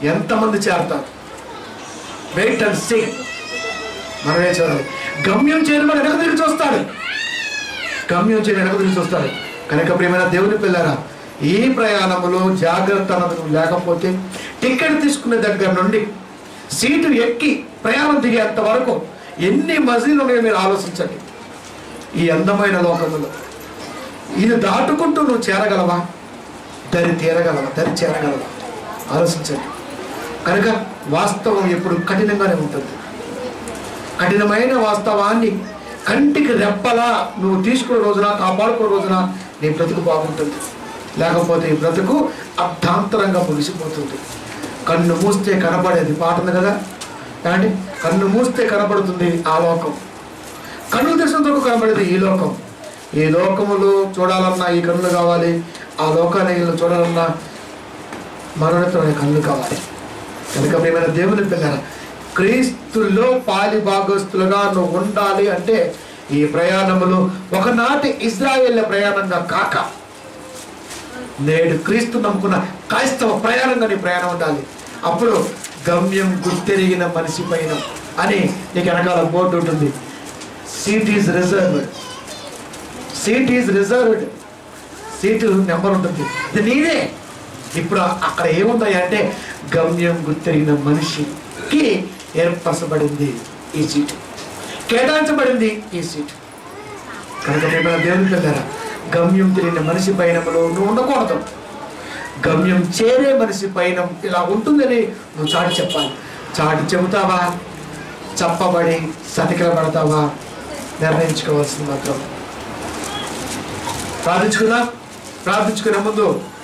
ఎంతమంది చేరతారు వెయిట్ అండ్ సీ మనమే చూడాలి గమ్యం చేయడం వెనక తిరిగి చూస్తాడు గమ్యం చేయడం వెనక తిరిగి చూస్తాడు కనుక ప్రియమైన దేవుని పిల్లరా ఈ ప్రయాణములో జాగ్రత్త అన్నది లేకపోతే టికెట్ తీసుకునే దగ్గర నుండి సీటు ఎక్కి ప్రయాణం దిగేంత వరకు ఎన్ని మజీలు ఉన్నాయో మీరు ఆలోచించండి ఈ అందమైన లోకములో ఇది దాటుకుంటూ నువ్వు చేరగలవా దరి తీరగలవా దరి చేరగలవా ఆలోచించండి కనుక వాస్తవం ఎప్పుడు కఠినంగానే ఉంటుంది కఠినమైన వాస్తవాన్ని కంటికి రెప్పలా నువ్వు తీసుకునే రోజున కాపాడుకునే రోజున నీ బ్రతుకు బాగుంటుంది లేకపోతే ఈ బ్రతుకు అర్థాంతరంగా ముగిసిపోతుంది కన్ను మూస్తే కనపడేది పాట ఉంది కదా ఏమండి కన్ను మూస్తే కనపడుతుంది ఆ లోకం కన్ను తెరిచినందుకు కనబడేది ఈ లోకం ఈ లోకములు చూడాలన్నా ఈ కన్నులు కావాలి ఆ లోకాన్ని చూడాలన్నా మరణితమైన కన్నులు కావాలి కనుక ప్రియమైన దేవుని పిల్లల క్రీస్తుల్లో పాలి భాగస్తులుగా నువ్వు ఉండాలి అంటే ఈ ప్రయాణములు ఒకనాటి ఇజ్రాయేళ్ల ప్రయాణంగా కాక నేడు క్రీస్తు నమ్ముకున్న క్రైస్తవ ప్రయాణంగా నీ ప్రయాణం ఉండాలి అప్పుడు గమ్యం గుర్తెరిగిన మనిషి పైన అని నీకు వెనకాల బోర్డు ఉంటుంది seat is reserved seat is reserved seat number ఉంటుంది ఇది నీదే ఇప్పుడు అక్కడ ఏముంది అంటే గమ్యం గుర్తెరిగిన మనిషికి ఏర్పరచబడింది ఈ సీటు కేటాయించబడింది ఈ సీటు కనుక ప్రియమైన దేవుని పిల్లరా గమ్యం తిరిగిన మనిషి పయనంలో నువ్వు ఉండకూడదు గమ్యం చేరే మనిషి పయనం ఇలా ఉంటుందని నువ్వు చాటి చెప్పాలి చాటి చెబుతావా చెప్పబడి సతికిల పడతావా నిర్ణయించుకోవాల్సింది మాత్రం ప్రార్థించుకున్నా ప్రార్థించుకునే ముందు